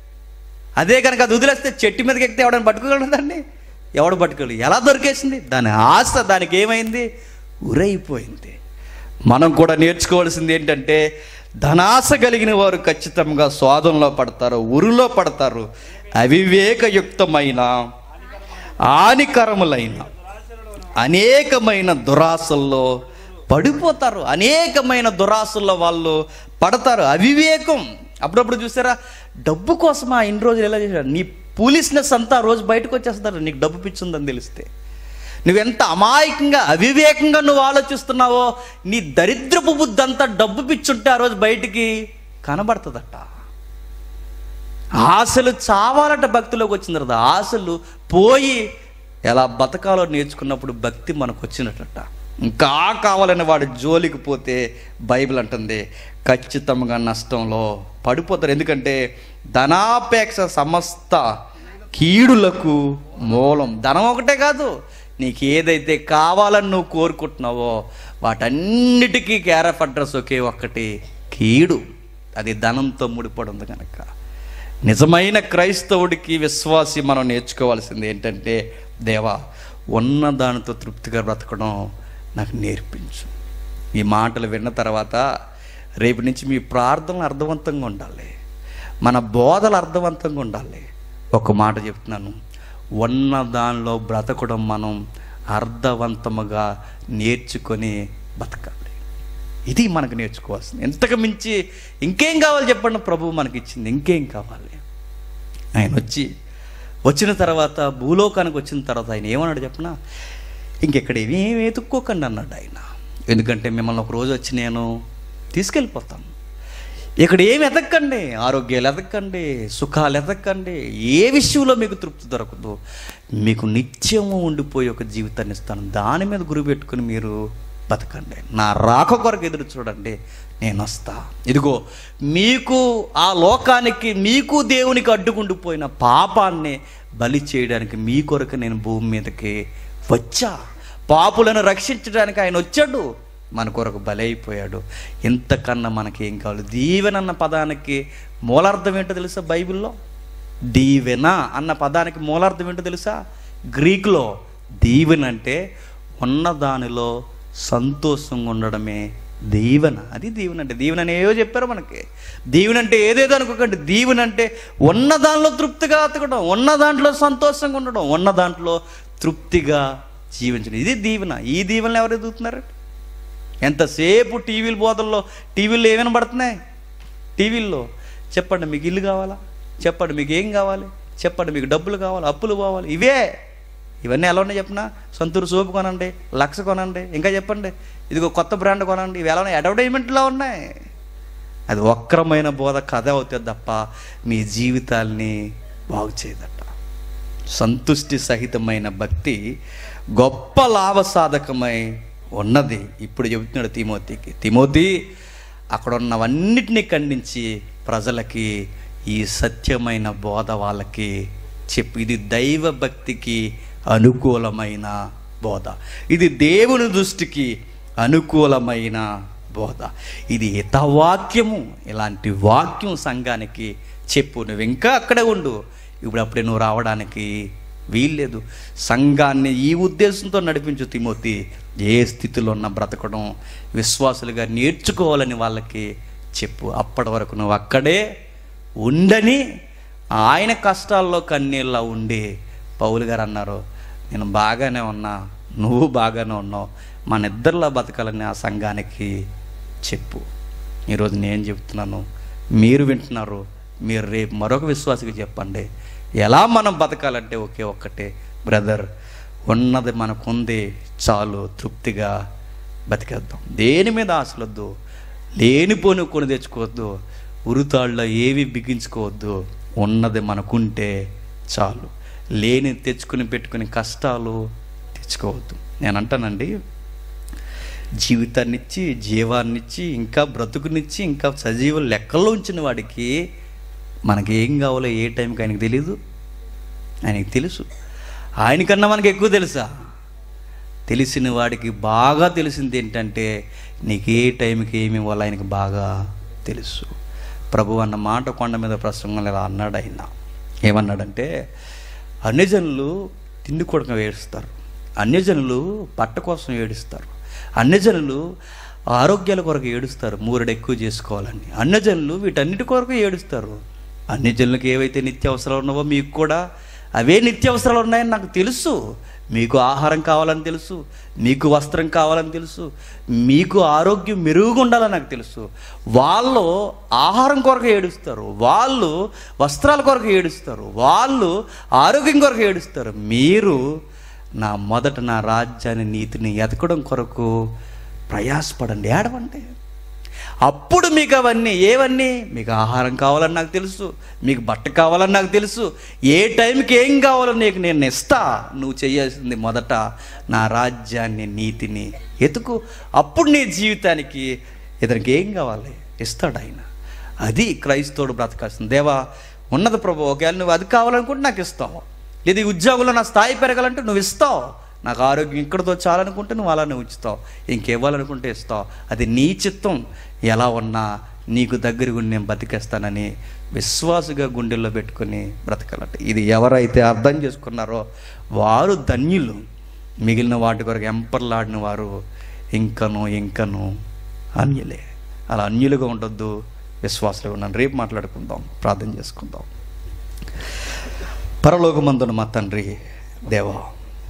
అదే కనుక అది వదిలేస్తే చెట్టు మీదకి ఎక్కితే ఎవడని పట్టుకోగలడు దాన్ని ఎవడు పట్టుకోగలడు ఎలా దొరికేసింది దాని ఆశ దానికి ఏమైంది ఉరైపోయింది మనం కూడా నేర్చుకోవాల్సింది ఏంటంటే ధనాశ కలిగిన వారు ఖచ్చితంగా స్వాదంలో పడతారు ఉరులో పడతారు అవివేకయుక్తమైన హానికరములైన అనేకమైన దురాశల్లో పడిపోతారు అనేకమైన దురాశల్లో వాళ్ళు పడతారు అవివేకం అప్పుడప్పుడు చూసారా డబ్బు కోసమా ఇన్ని రోజులు ఎలా చేశారు నీ పూలిస్నెస్ అంతా ఆ రోజు బయటకు వచ్చేస్తారు నీకు డబ్బు పిచ్చుందని తెలిస్తే నువ్వెంత అమాయకంగా అవివేకంగా నువ్వు ఆలోచిస్తున్నావో నీ దరిద్రపు బుద్ధి అంతా డబ్బు పిచ్చుంటే ఆ రోజు బయటికి కనబడుతుందట ఆశలు చావాలట భక్తిలోకి వచ్చిన తర్వాత ఆశలు పోయి ఎలా బతకాలో నేర్చుకున్నప్పుడు భక్తి మనకు వచ్చినట్ట ఇంకా కావాలని వాడు జోలికి పోతే బైబిల్ అంటుంది ఖచ్చితంగా నష్టంలో పడిపోతారు ఎందుకంటే ధనాపేక్ష సమస్త కీడులకు మూలం ధనం ఒకటే కాదు నీకు ఏదైతే కావాలని నువ్వు కోరుకుంటున్నావో వాటన్నిటికీ కేర్ ఆఫ్ అడ్రస్ ఒకే ఒక్కటి కీడు అది ధనంతో ముడిపడి ఉంది కనుక నిజమైన క్రైస్తవుడికి విశ్వాసి మనం నేర్చుకోవాల్సింది ఏంటంటే దేవా ఉన్న దానితో తృప్తిగా బ్రతకడం నాకు నేర్పించు ఈ మాటలు విన్న తర్వాత రేపు నుంచి మీ ప్రార్థనలు అర్థవంతంగా ఉండాలి మన బోధలు అర్థవంతంగా ఉండాలి ఒక మాట చెప్తున్నాను ఉన్న దానిలో బ్రతకడం మనం అర్థవంతముగా నేర్చుకొని బతకాలి ఇది మనకు నేర్చుకోవాల్సింది ఎంతకు మించి ఇంకేం కావాలి చెప్పండి ప్రభువు మనకి ఇచ్చింది ఇంకేం కావాలి ఆయన వచ్చి వచ్చిన తర్వాత భూలోకానికి వచ్చిన తర్వాత ఆయన ఏమన్నాడు చెప్పనా ఇంకెక్కడ ఏమీ వెతుక్కోకండి అన్నాడు ఆయన ఎందుకంటే మిమ్మల్ని ఒక రోజు వచ్చి నేను తీసుకెళ్ళిపోతాను ఇక్కడ ఏమి ఎతక్కండి ఆరోగ్యాలు ఎతక్కండి సుఖాలు ఎతక్కండి ఏ విషయంలో మీకు తృప్తి దొరకదు మీకు నిత్యము ఉండిపోయి ఒక జీవితాన్ని ఇస్తాను దాని మీద గురి పెట్టుకుని మీరు బతకండి నా రాక కొరకు ఎదురు చూడండి నేను వస్తా ఇదిగో మీకు ఆ లోకానికి మీకు దేవునికి అడ్డుకుండిపోయిన పాపాన్ని బలి చేయడానికి మీ కొరకు నేను భూమి మీదకి వచ్చా పాపులను రక్షించడానికి ఆయన వచ్చాడు మన కొరకు బలైపోయాడు ఇంతకన్నా మనకి ఏం కావాలి దీవెన అన్న పదానికి మూలార్థం ఏంటో తెలుసా బైబిల్లో దీవెన అన్న పదానికి మూలార్థం ఏంటో తెలుసా గ్రీకులో దీవెన అంటే ఉన్న దానిలో సంతోషంగా ఉండడమే దీవెన అది దీవెన అంటే దీవెన అని ఏవో చెప్పారు మనకి దీవెన అంటే ఏదేదో అనుకోకండి దీవెన అంటే ఉన్న దానిలో తృప్తిగా అతకడం ఉన్న దాంట్లో సంతోషంగా ఉండడం ఉన్న దాంట్లో తృప్తిగా జీవించడం ఇది దీవెన ఈ దీవెనలు ఎవరు ఎదుగుతున్నారు ఎంతసేపు టీవీల బోధల్లో టీవీల్లో ఏమైనా పడుతున్నాయి టీవీల్లో చెప్పండి మీకు ఇల్లు కావాలా చెప్పండి మీకు ఏం కావాలి చెప్పండి మీకు డబ్బులు కావాలి అప్పులు కావాలి ఇవే ఇవన్నీ ఎలా ఉన్నాయి చెప్పిన సొంతూరు సోపు కొనండి లక్ష కొనండి ఇంకా చెప్పండి ఇదిగో కొత్త బ్రాండ్ కొనండి ఇవి ఎలా ఉన్నాయి అడ్వర్టైజ్మెంట్లో ఉన్నాయి అది వక్రమైన బోధ కథ అవుతుంది తప్ప మీ జీవితాల్ని బాగు చేయదట సంతుష్టి సహితమైన భక్తి గొప్ప లాభసాధకమై ఉన్నది ఇప్పుడు చెబుతున్నాడు తిమోతికి తిమోతి అక్కడ ఉన్నవన్నిటినీ ఖండించి ప్రజలకి ఈ సత్యమైన బోధ వాళ్ళకి చెప్పు ఇది దైవ భక్తికి అనుకూలమైన బోధ ఇది దేవుని దృష్టికి అనుకూలమైన బోధ ఇది హితవాక్యము ఇలాంటి వాక్యం సంఘానికి చెప్పు నువ్వు ఇంకా అక్కడే ఉండు ఇప్పుడు అప్పుడే నువ్వు రావడానికి వీల్లేదు సంఘాన్ని ఈ ఉద్దేశంతో నడిపించు తిమోతి ఏ స్థితిలో ఉన్న బ్రతకడం విశ్వాసులుగా నేర్చుకోవాలని వాళ్ళకి చెప్పు అప్పటి వరకు నువ్వు అక్కడే ఉండని ఆయన కష్టాల్లో కన్నీళ్ళ ఉండి పౌలు గారు అన్నారు నేను బాగానే ఉన్నా నువ్వు బాగానే ఉన్నావు మన ఇద్దరిలో బతకాలని ఆ సంఘానికి చెప్పు ఈరోజు నేను చెప్తున్నాను మీరు వింటున్నారు మీరు రేపు మరొక విశ్వాసికి చెప్పండి ఎలా మనం బతకాలంటే ఒకే ఒక్కటే బ్రదర్ ఉన్నది మనకుంది చాలు తృప్తిగా బతికేద్దాం దేని మీద ఆశలొద్దు లేనిపోని కొని తెచ్చుకోవద్దు ఉరుతాళ్ళలో ఏవి బిగించుకోవద్దు ఉన్నది మనకుంటే చాలు లేని తెచ్చుకుని పెట్టుకుని కష్టాలు తెచ్చుకోవద్దు నేను అంటానండి జీవితాన్నిచ్చి జీవాన్నిచ్చి ఇంకా బ్రతుకునిచ్చి ఇంకా సజీవ లెక్కల్లో ఉంచిన వాడికి మనకి ఏం కావాలో ఏ టైంకి ఆయనకి తెలీదు ఆయనకి తెలుసు ఆయనకన్నా మనకి ఎక్కువ తెలుసా తెలిసిన వాడికి బాగా తెలిసింది ఏంటంటే నీకు ఏ టైంకి ఏమి ఇవ్వాలో ఆయనకి బాగా తెలుసు ప్రభు అన్న మాట కొండ మీద ప్రసంగంలో ఇలా అన్నాడు ఆయన ఏమన్నాడంటే అన్యజనులు తిండి కొడక ఏడుస్తారు అన్యజనులు పట్ట కోసం ఏడుస్తారు అన్యజనులు ఆరోగ్యాల కొరకు ఏడుస్తారు మూరడు ఎక్కువ చేసుకోవాలని అన్యజనులు వీటన్నిటి కొరకు ఏడుస్తారు అన్యజనులకు ఏవైతే నిత్యావసరాలు ఉన్నావో మీకు కూడా అవే నిత్యావసరాలు ఉన్నాయని నాకు తెలుసు మీకు ఆహారం కావాలని తెలుసు మీకు వస్త్రం కావాలని తెలుసు మీకు ఆరోగ్యం మెరుగుగా ఉండాలని నాకు తెలుసు వాళ్ళు ఆహారం కొరకు ఏడుస్తారు వాళ్ళు వస్త్రాల కొరకు ఏడుస్తారు వాళ్ళు ఆరోగ్యం కొరకు ఏడుస్తారు మీరు నా మొదట నా రాజ్యాన్ని నీతిని ఎతకడం కొరకు ప్రయాసపడండి ఏడవండి అప్పుడు మీకు అవన్నీ ఏవన్నీ మీకు ఆహారం కావాలని నాకు తెలుసు మీకు బట్ట కావాలని నాకు తెలుసు ఏ టైంకి ఏం కావాలో నీకు నేను ఇస్తా నువ్వు చేయాల్సింది మొదట నా రాజ్యాన్ని నీతిని ఎతుకు అప్పుడు నీ జీవితానికి ఇతనికి ఏం కావాలి ఇస్తాడు ఆయన అది క్రైస్తవుడు బ్రతకాల్సింది దేవా ఉన్నది ప్రభు ఒకవేళ నువ్వు అది కావాలనుకుంటే నాకు ఇస్తావు లేదా ఈ ఉద్యోగంలో నా స్థాయి పెరగాలంటే నువ్వు ఇస్తావు నాకు ఆరోగ్యం ఇక్కడితో చాలనుకుంటే నువ్వు అలానే ఉంచుతావు ఇంకెవ్వాలనుకుంటే ఇస్తావు అది నీ చిత్తం ఎలా ఉన్నా నీకు దగ్గరగా ఉండి నేను బతికేస్తానని విశ్వాసుగా గుండెల్లో పెట్టుకుని బ్రతకాలట ఇది ఎవరైతే అర్థం చేసుకున్నారో వారు ధన్యులు మిగిలిన వాటి కొరకు ఎంపర్లాడిన వారు ఇంకను ఇంకను అన్యులే అలా అన్యులుగా ఉండొద్దు విశ్వాసులుగా ఉన్నాను రేపు మాట్లాడుకుందాం ప్రార్థన చేసుకుందాం పరలోకమందున మా తండ్రి దేవా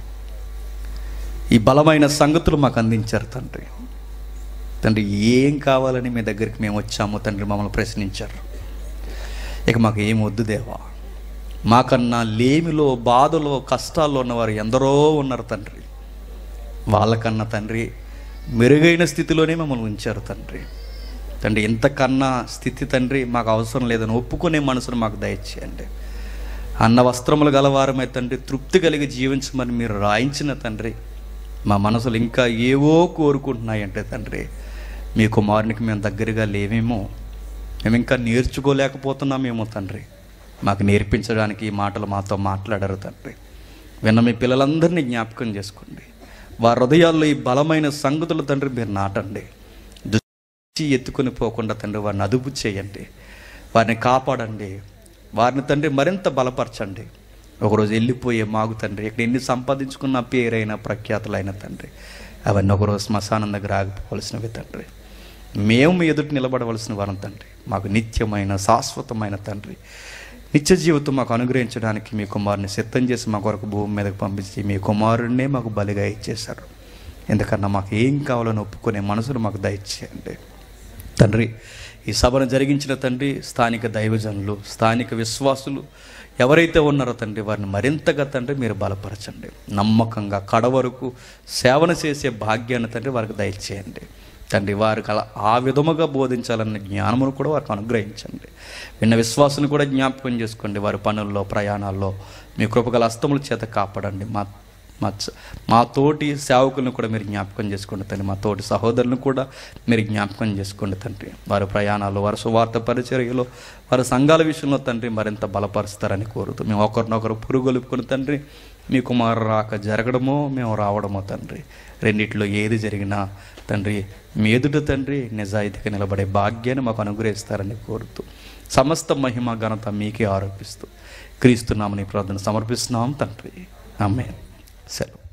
ఈ బలమైన సంగతులు మాకు అందించారు తండ్రి తండ్రి ఏం కావాలని మీ దగ్గరికి మేము వచ్చాము తండ్రి మమ్మల్ని ప్రశ్నించారు ఇక మాకు ఏం వద్దు దేవా మాకన్నా లేమిలో బాధలో కష్టాల్లో ఉన్నవారు ఎందరో ఉన్నారు తండ్రి వాళ్ళకన్నా తండ్రి మెరుగైన స్థితిలోనే మమ్మల్ని ఉంచారు తండ్రి తండ్రి ఇంతకన్నా స్థితి తండ్రి మాకు అవసరం లేదని ఒప్పుకునే మనసును మాకు దయచేయండి అన్న వస్త్రములు గలవారమై తండ్రి తృప్తి కలిగి జీవించమని మీరు రాయించిన తండ్రి మా మనసులు ఇంకా ఏవో కోరుకుంటున్నాయంటే తండ్రి మీ కుమారునికి మేము దగ్గరగా లేవేమో మేము ఇంకా నేర్చుకోలేకపోతున్నామేమో తండ్రి మాకు నేర్పించడానికి ఈ మాటలు మాతో మాట్లాడారు తండ్రి విన్న మీ పిల్లలందరినీ జ్ఞాపకం చేసుకోండి వారి హృదయాల్లో ఈ బలమైన సంగతులు తండ్రి మీరు నాటండి దుష్టి ఎత్తుకొని పోకుండా తండ్రి వారిని అదుపు చేయండి వారిని కాపాడండి వారిని తండ్రి మరింత బలపరచండి ఒకరోజు వెళ్ళిపోయే మాగు తండ్రి ఇక్కడ ఎన్ని సంపాదించుకున్న పేరైన ప్రఖ్యాతులైన తండ్రి అవన్నీ ఒకరోజు శ్మశానం దగ్గర ఆగిపోవలసినవి తండ్రి మేము మీ ఎదుటి నిలబడవలసిన వారం తండ్రి మాకు నిత్యమైన శాశ్వతమైన తండ్రి నిత్య జీవితం మాకు అనుగ్రహించడానికి మీ కుమారుని సిద్ధం చేసి మా కొరకు భూమి మీదకి పంపించి మీ కుమారుడినే మాకు బలిగా ఇచ్చేశారు ఎందుకన్నా మాకు ఏం కావాలని ఒప్పుకునే మనసును మాకు దయచేయండి తండ్రి ఈ సభను జరిగించిన తండ్రి స్థానిక దైవజనులు స్థానిక విశ్వాసులు ఎవరైతే ఉన్నారో తండ్రి వారిని మరింతగా తండ్రి మీరు బలపరచండి నమ్మకంగా కడ వరకు సేవన చేసే భాగ్యాన్ని తండ్రి వారికి దయచేయండి తండ్రి వారికి అలా ఆ విధముగా బోధించాలన్న జ్ఞానమును కూడా వారికి అనుగ్రహించండి విన్న విశ్వాసుని కూడా జ్ఞాపకం చేసుకోండి వారి పనుల్లో ప్రయాణాల్లో మీ కృపగల హస్తముల చేత కాపాడండి మా మా చ- మా తోటి సేవకులను కూడా మీరు జ్ఞాపకం చేసుకోండి తండ్రి మా తోటి సహోదరులను కూడా మీరు జ్ఞాపకం చేసుకోండి తండ్రి వారి ప్రయాణాలు వారి సువార్త పరిచర్యలో వారి సంఘాల విషయంలో తండ్రి మరింత బలపరుస్తారని కోరుతూ మేము ఒకరినొకరు పురుగొలుపుకుని తండ్రి మీ కుమారు రాక జరగడమో మేము రావడమో తండ్రి రెండిట్లో ఏది జరిగినా తండ్రి మీ ఎదుట తండ్రి నిజాయితీగా నిలబడే భాగ్యాన్ని మాకు అనుగ్రహిస్తారని కోరుతూ సమస్త మహిమ ఘనత మీకే ఆరోపిస్తూ క్రీస్తున్నామని ప్రార్థన సమర్పిస్తున్నాం తండ్రి ఆమె సెలవు